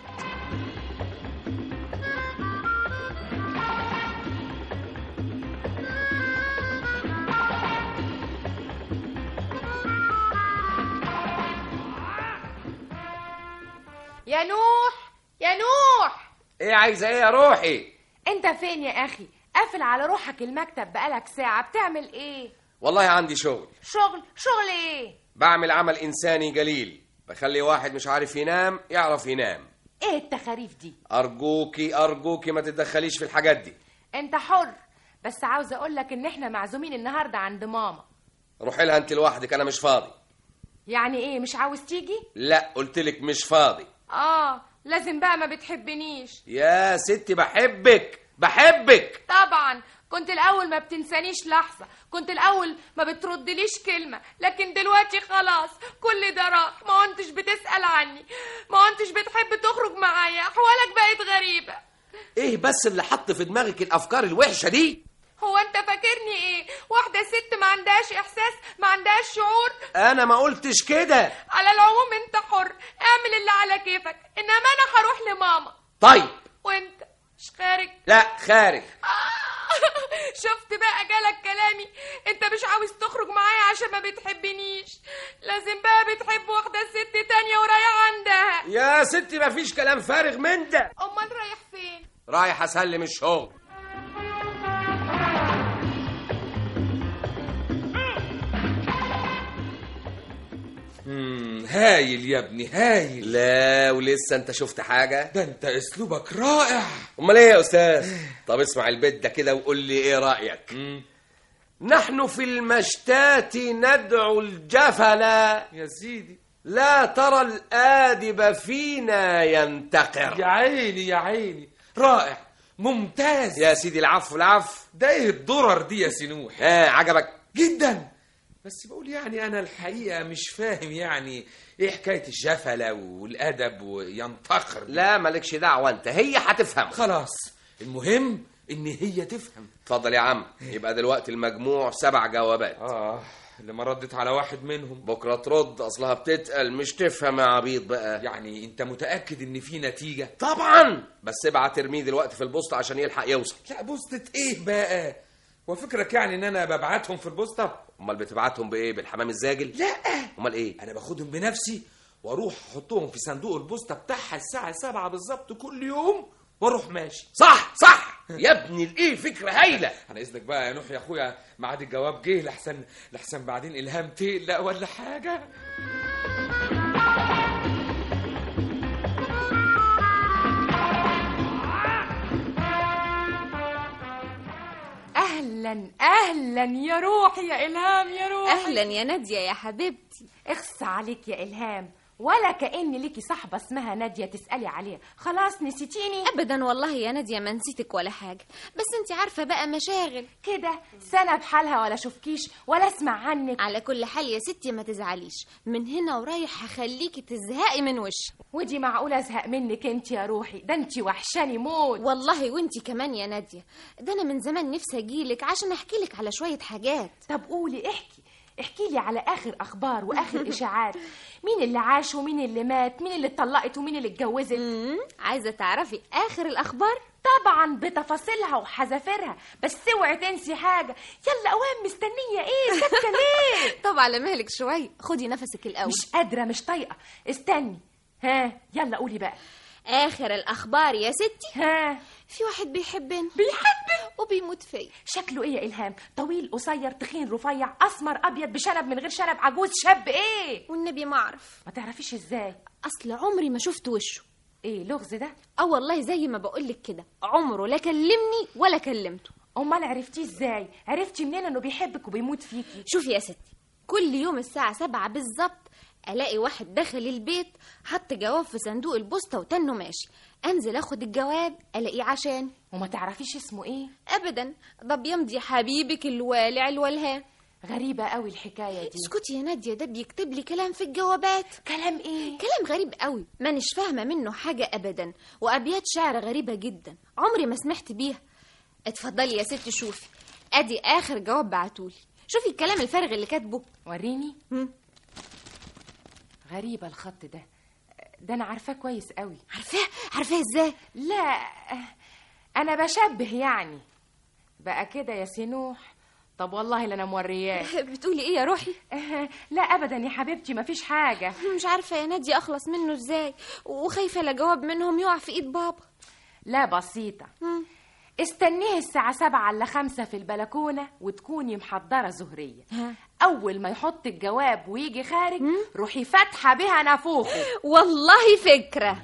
يا نوح يا نوح ايه عايزه ايه يا روحي انت فين يا اخي قافل على روحك المكتب بقالك ساعة بتعمل ايه والله عندي شغل شغل شغل ايه بعمل عمل انساني جليل بخلي واحد مش عارف ينام يعرف ينام ايه التخاريف دي ارجوكي ارجوكي ما تتدخليش في الحاجات دي انت حر بس عاوز اقولك ان احنا معزومين النهاردة عند ماما روحي لها انت لوحدك انا مش فاضي يعني ايه مش عاوز تيجي لا قلت لك مش فاضي اه لازم بقى ما بتحبنيش يا ستي بحبك بحبك طبعا كنت الاول ما بتنسانيش لحظه كنت الاول ما بتردليش كلمه لكن دلوقتي خلاص كل ده راح ما كنتش بتسال عني ما كنتش بتحب تخرج معايا احوالك بقت غريبه ايه بس اللي حط في دماغك الافكار الوحشه دي هو انت فاكرني ايه واحده ست ما عندهاش احساس ما عندهاش شعور انا ما قلتش كده على العموم انت حر اعمل اللي على كيفك انما انا هروح لماما طيب وانت مش خارج لا خارج شفت بقى جالك كلامي انت مش عاوز تخرج معايا عشان ما بتحبنيش لازم بقى بتحب واحده ست تانية ورايح عندها يا ستي ما فيش كلام فارغ من ده امال رايح فين رايح اسلم الشغل مم، هايل يا ابني هايل لا ولسه انت شفت حاجه ده انت اسلوبك رائع امال ايه يا استاذ طب اسمع البيت ده كده وقول لي ايه رايك نحن في المشتات ندعو الجفلا يا سيدي لا ترى الآدب فينا ينتقر يا عيني يا عيني رائع ممتاز يا سيدي العفو العفو ده ايه الدرر دي يا سنوح ها عجبك جدا بس بقول يعني انا الحقيقه مش فاهم يعني ايه حكايه الجفله والادب وينتقر لا مالكش دعوه انت هي هتفهم خلاص المهم ان هي تفهم اتفضل يا عم يبقى دلوقتي المجموع سبع جوابات اه اللي ما ردت على واحد منهم بكره ترد اصلها بتتقل مش تفهم يا عبيط بقى يعني انت متاكد ان في نتيجه طبعا بس ابعت ارميه دلوقتي في البوسطه عشان يلحق يوصل لا بوسطه ايه بقى وفكرك يعني ان انا ببعتهم في البوسطه امال بتبعتهم بايه بالحمام الزاجل لا امال ايه انا باخدهم بنفسي واروح احطهم في صندوق البوسطه بتاعها الساعه 7 بالظبط كل يوم واروح ماشي صح صح يا ابني الايه فكره هايله انا اذنك بقى يا نوح يا اخويا ميعاد الجواب جه لحسن لحسن بعدين الهام تقلق ولا حاجه اهلا اهلا يا روحي يا الهام يا روحي اهلا يا ناديه يا حبيبتي اخس عليك يا الهام ولا كأن ليكي صاحبة اسمها نادية تسألي عليها خلاص نسيتيني ابدا والله يا ناديه ما نسيتك ولا حاجه بس انت عارفه بقى مشاغل كده سنة بحالها ولا شوفكيش ولا اسمع عنك على كل حال يا ستي ما تزعليش من هنا ورايح هخليكي تزهقي من وش ودي معقولة ازهق منك انت يا روحي ده انت وحشاني موت والله وانت كمان يا ناديه ده انا من زمان نفسي اجيلك عشان احكي لك على شويه حاجات طب قولي احكي احكي لي على اخر اخبار واخر اشاعات مين اللي عاش ومين اللي مات مين اللي اتطلقت ومين اللي اتجوزت عايزه تعرفي اخر الاخبار طبعا بتفاصيلها وحذافيرها بس اوعي تنسي حاجه يلا اوام مستنيه ايه ساكته ليه طب على مهلك شويه خدي نفسك الاول مش قادره مش طايقه استني ها يلا قولي بقى اخر الاخبار يا ستي ها في واحد بيحبني بيحبك وبيموت فيا شكله ايه يا الهام طويل قصير تخين رفيع اسمر ابيض بشنب من غير شنب عجوز شاب ايه والنبي ما اعرف ما تعرفيش ازاي اصل عمري ما شفت وشه ايه لغز ده اه والله زي ما بقولك كده عمره لا كلمني ولا كلمته امال عرفتيه ازاي عرفتي منين انه بيحبك وبيموت فيكي شوفي يا ستي كل يوم الساعة سبعة بالظبط ألاقي واحد داخل البيت حط جواب في صندوق البوسطة وتنه ماشي أنزل أخد الجواب ألاقيه عشان وما تعرفيش اسمه ايه أبدا ده بيمضي حبيبك الوالع الولهان غريبة قوي الحكاية دي اسكتي يا نادية ده بيكتب لي كلام في الجوابات كلام ايه كلام غريب قوي مانيش فاهمة منه حاجة أبدا وأبيات شعر غريبة جدا عمري ما سمحت بيها اتفضلي يا ستي شوفي أدي آخر جواب بعتولي شوفي الكلام الفارغ اللي كاتبه وريني مم. غريبة الخط ده ده انا عارفاه كويس قوي عارفاه عارفاه ازاي لا انا بشبه يعني بقى كده يا سنوح طب والله لا انا مورياه بتقولي ايه يا روحي لا ابدا يا حبيبتي مفيش حاجه مش عارفه يا ناديه اخلص منه ازاي وخايفه لا جواب منهم يقع في ايد بابا لا بسيطه استنيه الساعة سبعة إلا خمسة في البلكونة وتكوني محضرة زهرية أول ما يحط الجواب ويجي خارج روحي فاتحة بها نافوخه والله فكرة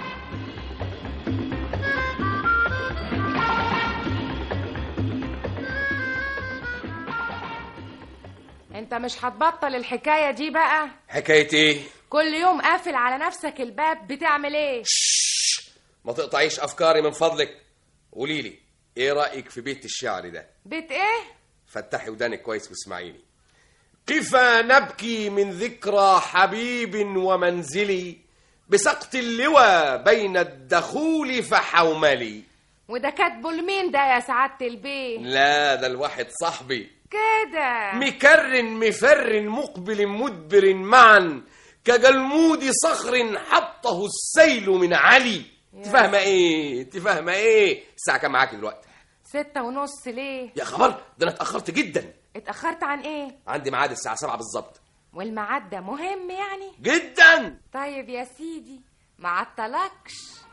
انت مش هتبطل الحكاية دي بقى حكاية ايه؟ كل يوم قافل على نفسك الباب بتعمل ايه ما تقطعيش افكاري من فضلك قولي لي ايه رايك في بيت الشعر ده بيت ايه فتحي ودانك كويس واسمعيني كيف نبكي من ذكرى حبيب ومنزلي بسقط اللوى بين الدخول فحوملي وده كاتبه لمين ده يا سعادة البيه لا ده الواحد صاحبي كده مكر مفر مقبل مدبر معا كجلمود صخر حطه السيل من علي انت فاهمه ايه انت فاهمه ايه الساعه كام معاكي دلوقتي ستة ونص ليه يا خبر ده انا اتاخرت جدا اتأخرت عن ايه عندي ميعاد الساعه 7 بالظبط والميعاد ده مهم يعني جدا طيب يا سيدي ما عطلكش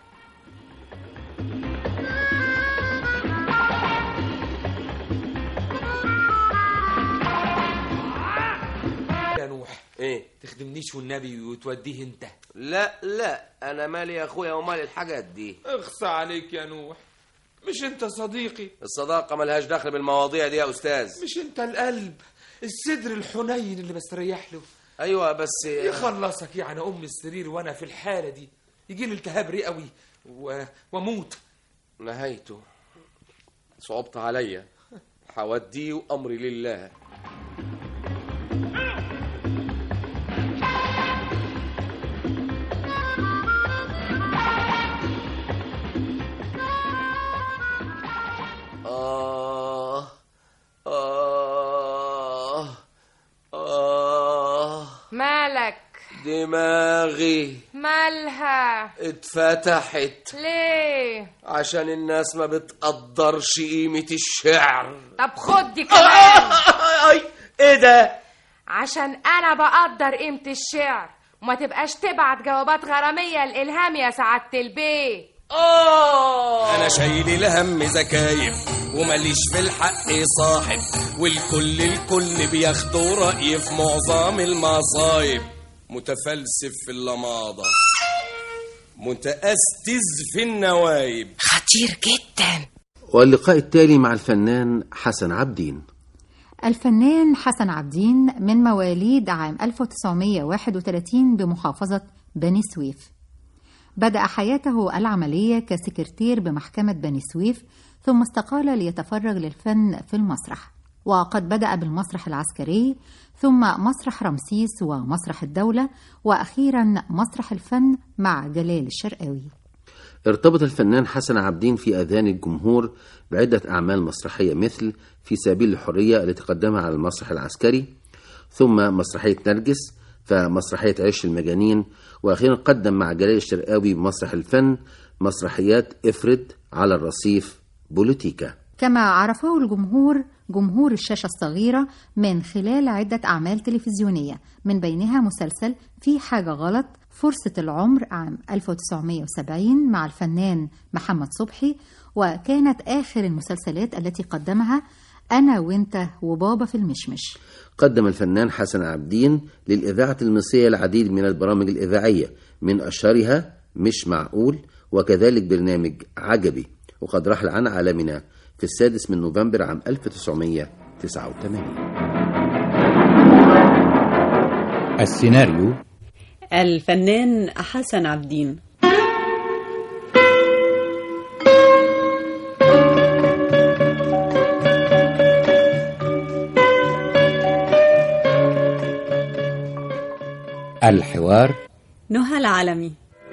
يا نوح ايه تخدمنيش والنبي وتوديه انت لا لا انا مالي يا اخويا ومال الحاجات دي اخصى عليك يا نوح مش انت صديقي الصداقه ملهاش دخل بالمواضيع دي يا استاذ مش انت القلب الصدر الحنين اللي بستريح له ايوه بس يخلصك يعني ام السرير وانا في الحاله دي يجي لي التهاب رئوي و... واموت نهايته صعبت عليا حوديه وامري لله آه آه آه مالك دماغي مالها اتفتحت ليه عشان الناس ما بتقدرش قيمة الشعر طب خد دي كمان اي ايه ده عشان انا بقدر قيمة الشعر وما تبقاش تبعت جوابات غرامية الالهام يا سعادة البيه اه انا شايل الهم زكايب ومليش في الحق صاحب والكل الكل بياخدوا رأي في معظم المصايب متفلسف في اللماضة متأستز في النوايب خطير جدا واللقاء التالي مع الفنان حسن عبدين الفنان حسن عبدين من مواليد عام 1931 بمحافظة بني سويف بدأ حياته العملية كسكرتير بمحكمة بني سويف ثم استقال ليتفرغ للفن في المسرح وقد بدأ بالمسرح العسكري ثم مسرح رمسيس ومسرح الدولة وأخيرا مسرح الفن مع جلال الشرقاوي ارتبط الفنان حسن عبدين في أذهان الجمهور بعدة أعمال مسرحية مثل في سبيل الحرية التي قدمها على المسرح العسكري ثم مسرحية نرجس فمسرحية عيش المجانين وأخيرا قدم مع جلال الشرقاوي بمسرح الفن مسرحيات افرد على الرصيف بوليتيكا كما عرفه الجمهور جمهور الشاشة الصغيرة من خلال عدة أعمال تلفزيونية من بينها مسلسل في حاجة غلط فرصة العمر عام 1970 مع الفنان محمد صبحي وكانت آخر المسلسلات التي قدمها أنا وإنت وبابا في المشمش قدم الفنان حسن عبدين للإذاعة المصرية العديد من البرامج الإذاعية من أشهرها مش معقول وكذلك برنامج عجبي وقد رحل عن عالمنا في السادس من نوفمبر عام 1989 السيناريو الفنان حسن عبدين الحوار نهى العالمي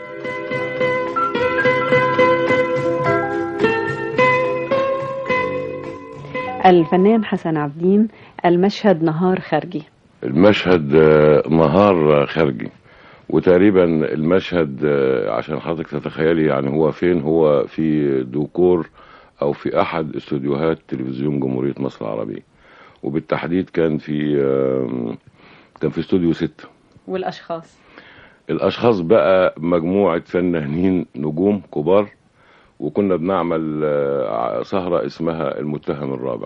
الفنان حسن عبدين المشهد نهار خارجي المشهد آه، نهار خارجي وتقريبا المشهد آه، عشان حضرتك تتخيلي يعني هو فين هو في ديكور او في احد استوديوهات تلفزيون جمهورية مصر العربية وبالتحديد كان في آم، كان في استوديو ستة والأشخاص الاشخاص بقى مجموعة فنانين نجوم كبار وكنا بنعمل آه، سهرة اسمها المتهم الرابع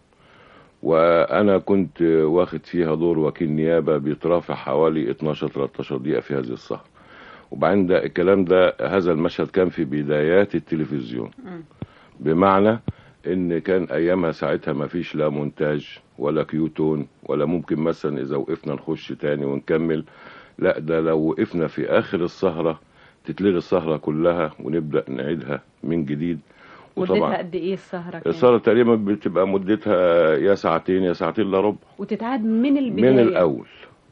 وانا كنت واخد فيها دور وكيل نيابة بيترافع حوالي 12 13 دقيقة في هذه السهرة وبعدين ده الكلام ده هذا المشهد كان في بدايات التلفزيون بمعنى ان كان ايامها ساعتها ما فيش لا مونتاج ولا كيوتون ولا ممكن مثلا اذا وقفنا نخش تاني ونكمل لا ده لو وقفنا في اخر السهرة تتلغي السهرة كلها ونبدأ نعيدها من جديد مدتها قد ايه السهرة كانت؟ السهرة تقريبا بتبقى مدتها يا ساعتين يا ساعتين الا ربع وتتعاد من البداية من الاول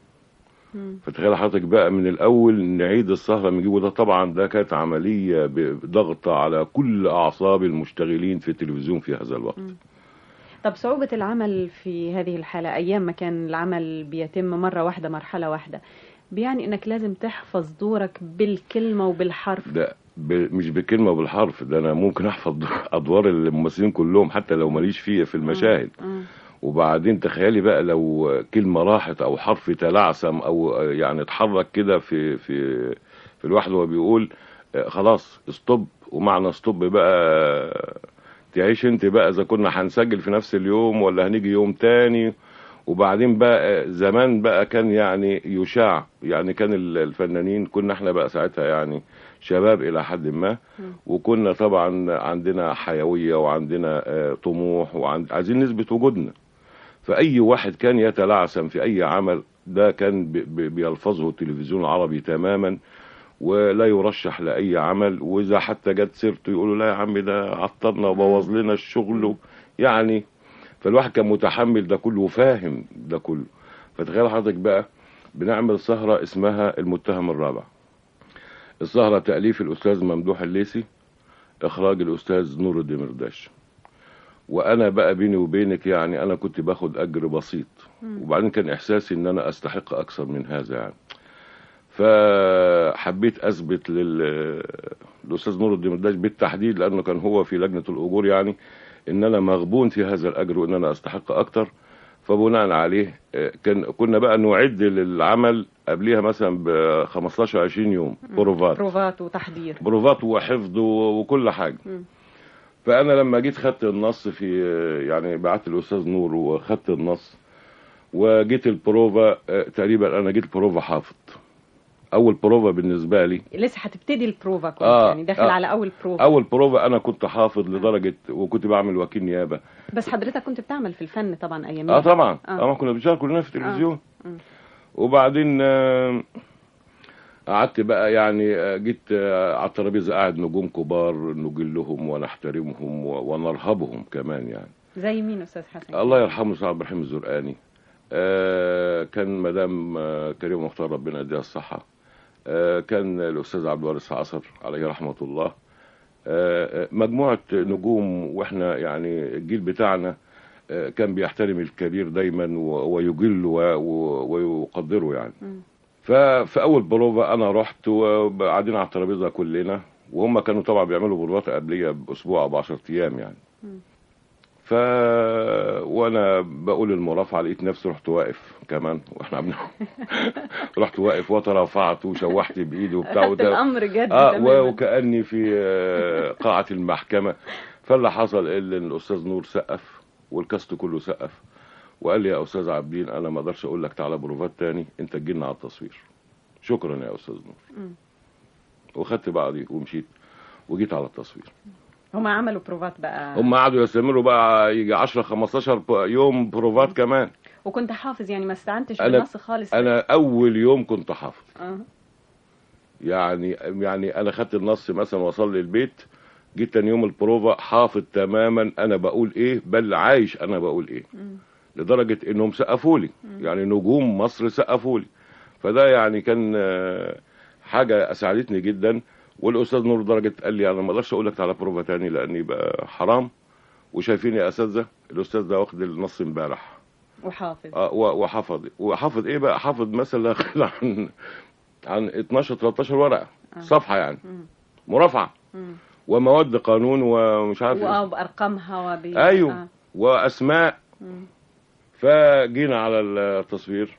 مم. فتخيل حضرتك بقى من الاول نعيد السهره من وده طبعا ده كانت عمليه بضغط على كل اعصاب المشتغلين في التلفزيون في هذا الوقت طب صعوبة العمل في هذه الحالة أيام ما كان العمل بيتم مرة واحدة مرحلة واحدة بيعني إنك لازم تحفظ دورك بالكلمة وبالحرف ده ب... مش بكلمه بالحرف ده انا ممكن احفظ ادوار الممثلين كلهم حتى لو ماليش فيه في المشاهد مم. وبعدين تخيلي بقى لو كلمة راحت أو حرف تلعثم أو يعني اتحرك كده في في في الواحد وهو بيقول آه، خلاص ستوب ومعنى ستوب بقى تعيش انت بقى إذا كنا هنسجل في نفس اليوم ولا هنيجي يوم تاني وبعدين بقى زمان بقى كان يعني يشاع يعني كان ال- الفنانين كنا احنا بقى ساعتها يعني شباب إلى حد ما وكنا طبعا عندنا حيوية وعندنا آه، طموح وعايزين نثبت وجودنا فأي واحد كان يتلعثم في أي عمل ده كان بي- بي- بيلفظه التلفزيون العربي تماما ولا يرشح لأي عمل وإذا حتى جت سيرته يقولوا لا يا عم ده عطلنا وبوظ لنا الشغل يعني فالواحد كان متحمل ده كله وفاهم ده كله فتخيل حضرتك بقى بنعمل سهرة اسمها المتهم الرابع السهرة تأليف الأستاذ ممدوح الليسي إخراج الأستاذ نور الدمرداش وأنا بقى بيني وبينك يعني أنا كنت باخد أجر بسيط وبعدين كان إحساسي إن أنا أستحق أكثر من هذا يعني فحبيت أثبت للأستاذ نور الدمرداش بالتحديد لأنه كان هو في لجنة الأجور يعني إن أنا مغبون في هذا الأجر وإن أنا أستحق أكثر فبناء عليه آه، كان كنا بقى نعد للعمل قبليها مثلا ب 15 20 يوم بروفات بروفات وتحضير بروفات وحفظ و- وكل حاجه مم. فانا لما جيت خدت النص في يعني بعت الاستاذ نور وخدت النص وجيت البروفا آه، تقريبا انا جيت البروفا حافظ اول بروفا بالنسبه لي لسه هتبتدي البروفا كنت آه، يعني داخل آه. على اول بروفا اول بروفا انا كنت حافظ لدرجه وكنت بعمل وكيل نيابه بس حضرتك كنت بتعمل في الفن طبعا ايام اه طبعا اه, كنا بنشتغل كلنا في التلفزيون مم. وبعدين آه، قعدت بقى يعني آه، جيت آه، على الترابيزه قاعد نجوم كبار نجلهم ونحترمهم و- ونرهبهم كمان يعني زي مين استاذ حسن الله يرحمه سعد عبد الرحيم الزرقاني آه كان مدام آه كريم مختار ربنا يديها الصحة آه كان الأستاذ عبد الوارث عصر عليه رحمة الله آه آه، مجموعة نجوم وإحنا يعني الجيل بتاعنا آه كان بيحترم الكبير دايما و- ويجل و- و- ويقدره يعني ففي أول بروفا أنا رحت وقاعدين على الترابيزة كلنا وهم كانوا طبعا بيعملوا بروفات قبلية بأسبوع أو بعشرة أيام يعني ف وانا بقول المرافعه لقيت نفسي رحت واقف كمان واحنا عم رحت واقف وترافعت وشوحت بايدي وبتاع أخدت الأمر جد اه تماماً. وكاني في آه، قاعه المحكمه فاللي حصل ان الاستاذ نور سقف والكاست كله سقف وقال لي يا استاذ عابدين انا ما اقدرش اقول لك تعالى بروفات تاني انت تجينا على التصوير شكرا يا استاذ نور مم. وخدت بعضي ومشيت وجيت على التصوير هما عملوا بروفات بقى هم قعدوا يستمروا بقى يجي 10 15 ب- يوم بروفات كمان وكنت حافظ يعني ما استعنتش انا بالنص خالص انا اول يوم كنت حافظ آه. يعني يعني انا خدت النص مثلا وصل لي البيت جيت تاني يوم البروفا حافظ تماما انا بقول ايه بل عايش انا بقول ايه لدرجه انهم سقفوا لي يعني نجوم مصر سقفوا لي فده يعني كان آه، حاجه اسعدتني جدا والاستاذ نور درجه قال لي انا ما اقدرش اقول لك تعالى بروفا تاني لان يبقى حرام وشايفين يا اساتذه الاستاذ ده واخد النص امبارح وحافظ اه و- وحفظ وحفظ ايه بقى حفظ مثلا لا يقل عن عن 12 13 ورقه آه. صفحه يعني مم. مرافعه مم. ومواد قانون ومش عارف إيه. وبارقامها وب ايوه آه. واسماء مم. فجينا على التصوير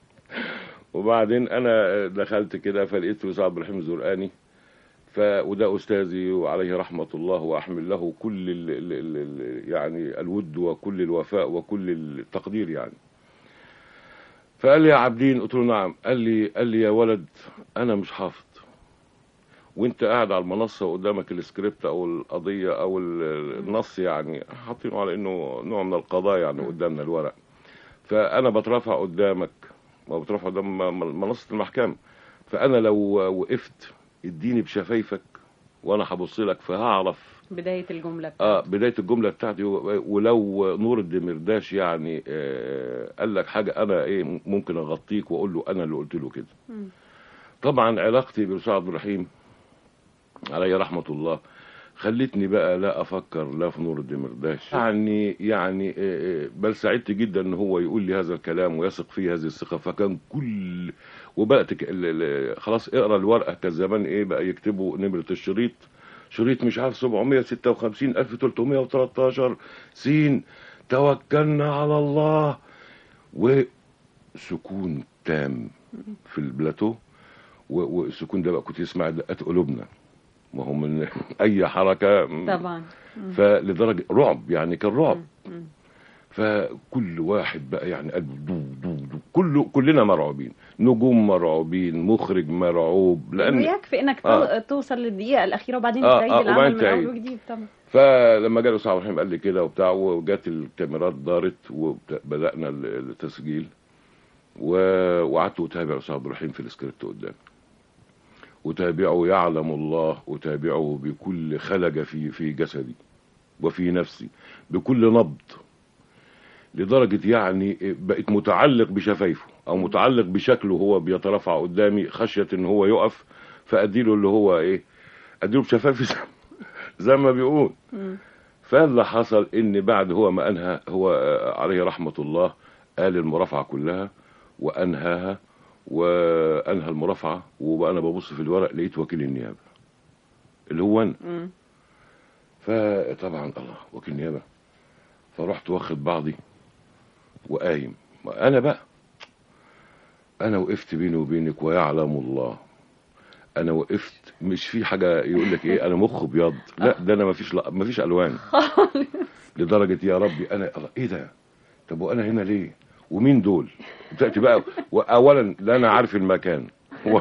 وبعدين انا دخلت كده فلقيت الاستاذ عبد الرحيم الزرقاني ف وده استاذي وعليه رحمه الله واحمل له كل ال ال ال ال يعني الود وكل الوفاء وكل التقدير يعني فقال لي يا عابدين قلت له نعم قال لي قال لي يا ولد انا مش حافظ وانت قاعد على المنصه وقدامك السكريبت او القضيه او ال- النص يعني حاطينه على انه نوع من القضايا يعني قدامنا الورق فانا بترافع قدامك وبترافع قدام م- منصه المحكمه فانا لو وقفت اديني بشفايفك وانا هبص لك فهعرف بدايه الجمله اه بدايه الجمله بتاعتي و- ولو نور الدمرداش يعني آه قال لك حاجه انا ايه ممكن اغطيك واقول له انا اللي قلت له كده مم. طبعا علاقتي بالاستاذ عبد الرحيم عليه رحمه الله خلتني بقى لا افكر لا في نور الدمرداش يعني يعني آه، آه، بل سعدت جدا ان هو يقول لي هذا الكلام ويثق في هذه الثقه فكان كل وبقت ك- ال- ال- خلاص اقرا الورقه كان زمان ايه بقى يكتبوا نمره الشريط شريط مش عارف 756 1313 سين توكلنا على الله وسكون تام في البلاتو و- والسكون ده بقى كنت تسمع دقات قلوبنا ما هو من اي حركه طبعا مم. فلدرجه رعب يعني كان رعب مم. فكل واحد بقى يعني قلبه دو دو دو كله كلنا مرعوبين نجوم مرعوبين مخرج مرعوب لان ويكفي انك تو- آه. توصل للدقيقه الاخيره وبعدين آه، تعيد آه، العمل وبعدين من تعيد. اول وجديد طبعا فلما جاء الاستاذ عبد الرحيم قال لي كده وبتاع وجات الكاميرات دارت وبدانا ال- التسجيل و- وقعدت اتابع الاستاذ عبد الرحيم في السكريبت قدامي اتابعه يعلم الله اتابعه بكل خلجه في في جسدي وفي نفسي بكل نبض لدرجة يعني بقيت متعلق بشفايفه أو متعلق بشكله هو بيترفع قدامي خشية إن هو يقف فأديله اللي هو إيه أديله بشفايفي زي- زي ما بيقول فاللي حصل إن بعد هو ما أنهى هو آه، عليه رحمة الله قال المرافعة كلها وأنهاها وأنهى المرافعة وأنا ببص في الورق لقيت وكيل النيابة اللي هو أنا مم. فطبعا الله وكيل نيابه فرحت واخد بعضي وقايم انا بقى انا وقفت بيني وبينك ويعلم الله انا وقفت مش في حاجه يقول لك ايه انا مخ ابيض لا ده انا مفيش لا مفيش الوان لدرجه يا ربي انا الله ايه ده طب وانا هنا ليه ومين دول تاتي بقى واولا لا انا عارف المكان و...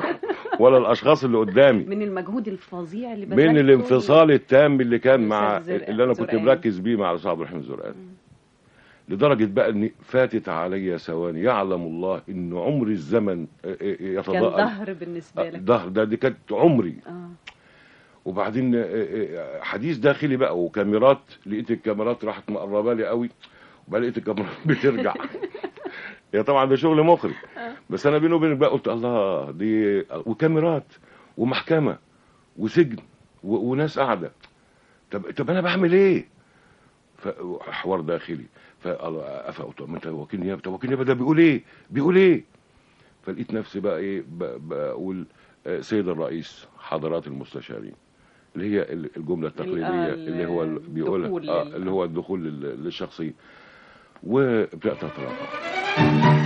ولا الاشخاص اللي قدامي من المجهود الفظيع اللي من بذلته الانفصال التام اللي كان مع أستاذ زرقاء- اللي انا كنت زرقان. مركز بيه مع الاستاذ عبد الرحيم زرقان لدرجه بقى ان فاتت علي ثواني يعلم الله ان عمري الزمن آه، آه، كان يتضاءل ظهر بالنسبة لك ظهر ده دي كانت عمري آه. وبعدين آه، آه، حديث داخلي بقى وكاميرات لقيت الكاميرات راحت مقربه لي قوي وبقى لقيت الكاميرات بترجع هي طبعا ده شغل مخرج بس انا بيني وبينك بقى قلت الله دي وكاميرات ومحكمه وسجن و... وناس قاعده طب طب انا بعمل ايه؟ ف- حوار داخلي فقلت طب ما انت وكيل نيابه طب وكيل نيابه ده بيقول ايه؟ بيقول ايه؟ فلقيت نفسي بقى ايه ب- بقول آه، سيد الرئيس حضرات المستشارين اللي هي ال- الجمله التقليديه ال- اللي هو ال- بيقولها الدخول آه لل- اللي هو الدخول لل- للشخصيه وبدات اترافع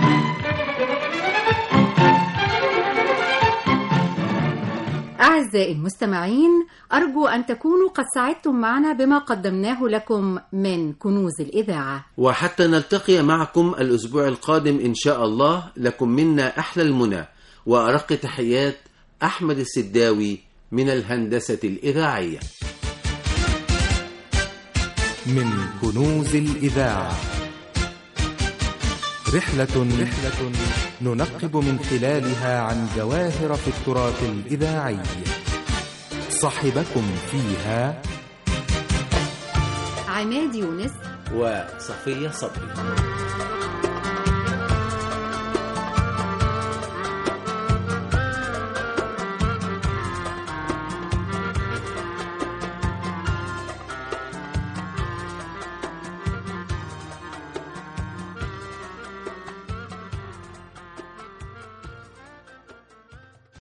أعزائي المستمعين أرجو أن تكونوا قد سعدتم معنا بما قدمناه لكم من كنوز الإذاعة وحتى نلتقي معكم الأسبوع القادم إن شاء الله لكم منا أحلى المنى وأرق تحيات أحمد السداوي من الهندسة الإذاعية من كنوز الإذاعة رحلة رحلة ننقب من خلالها عن جواهر في التراث الإذاعي صاحبكم فيها عماد يونس وصفية صبري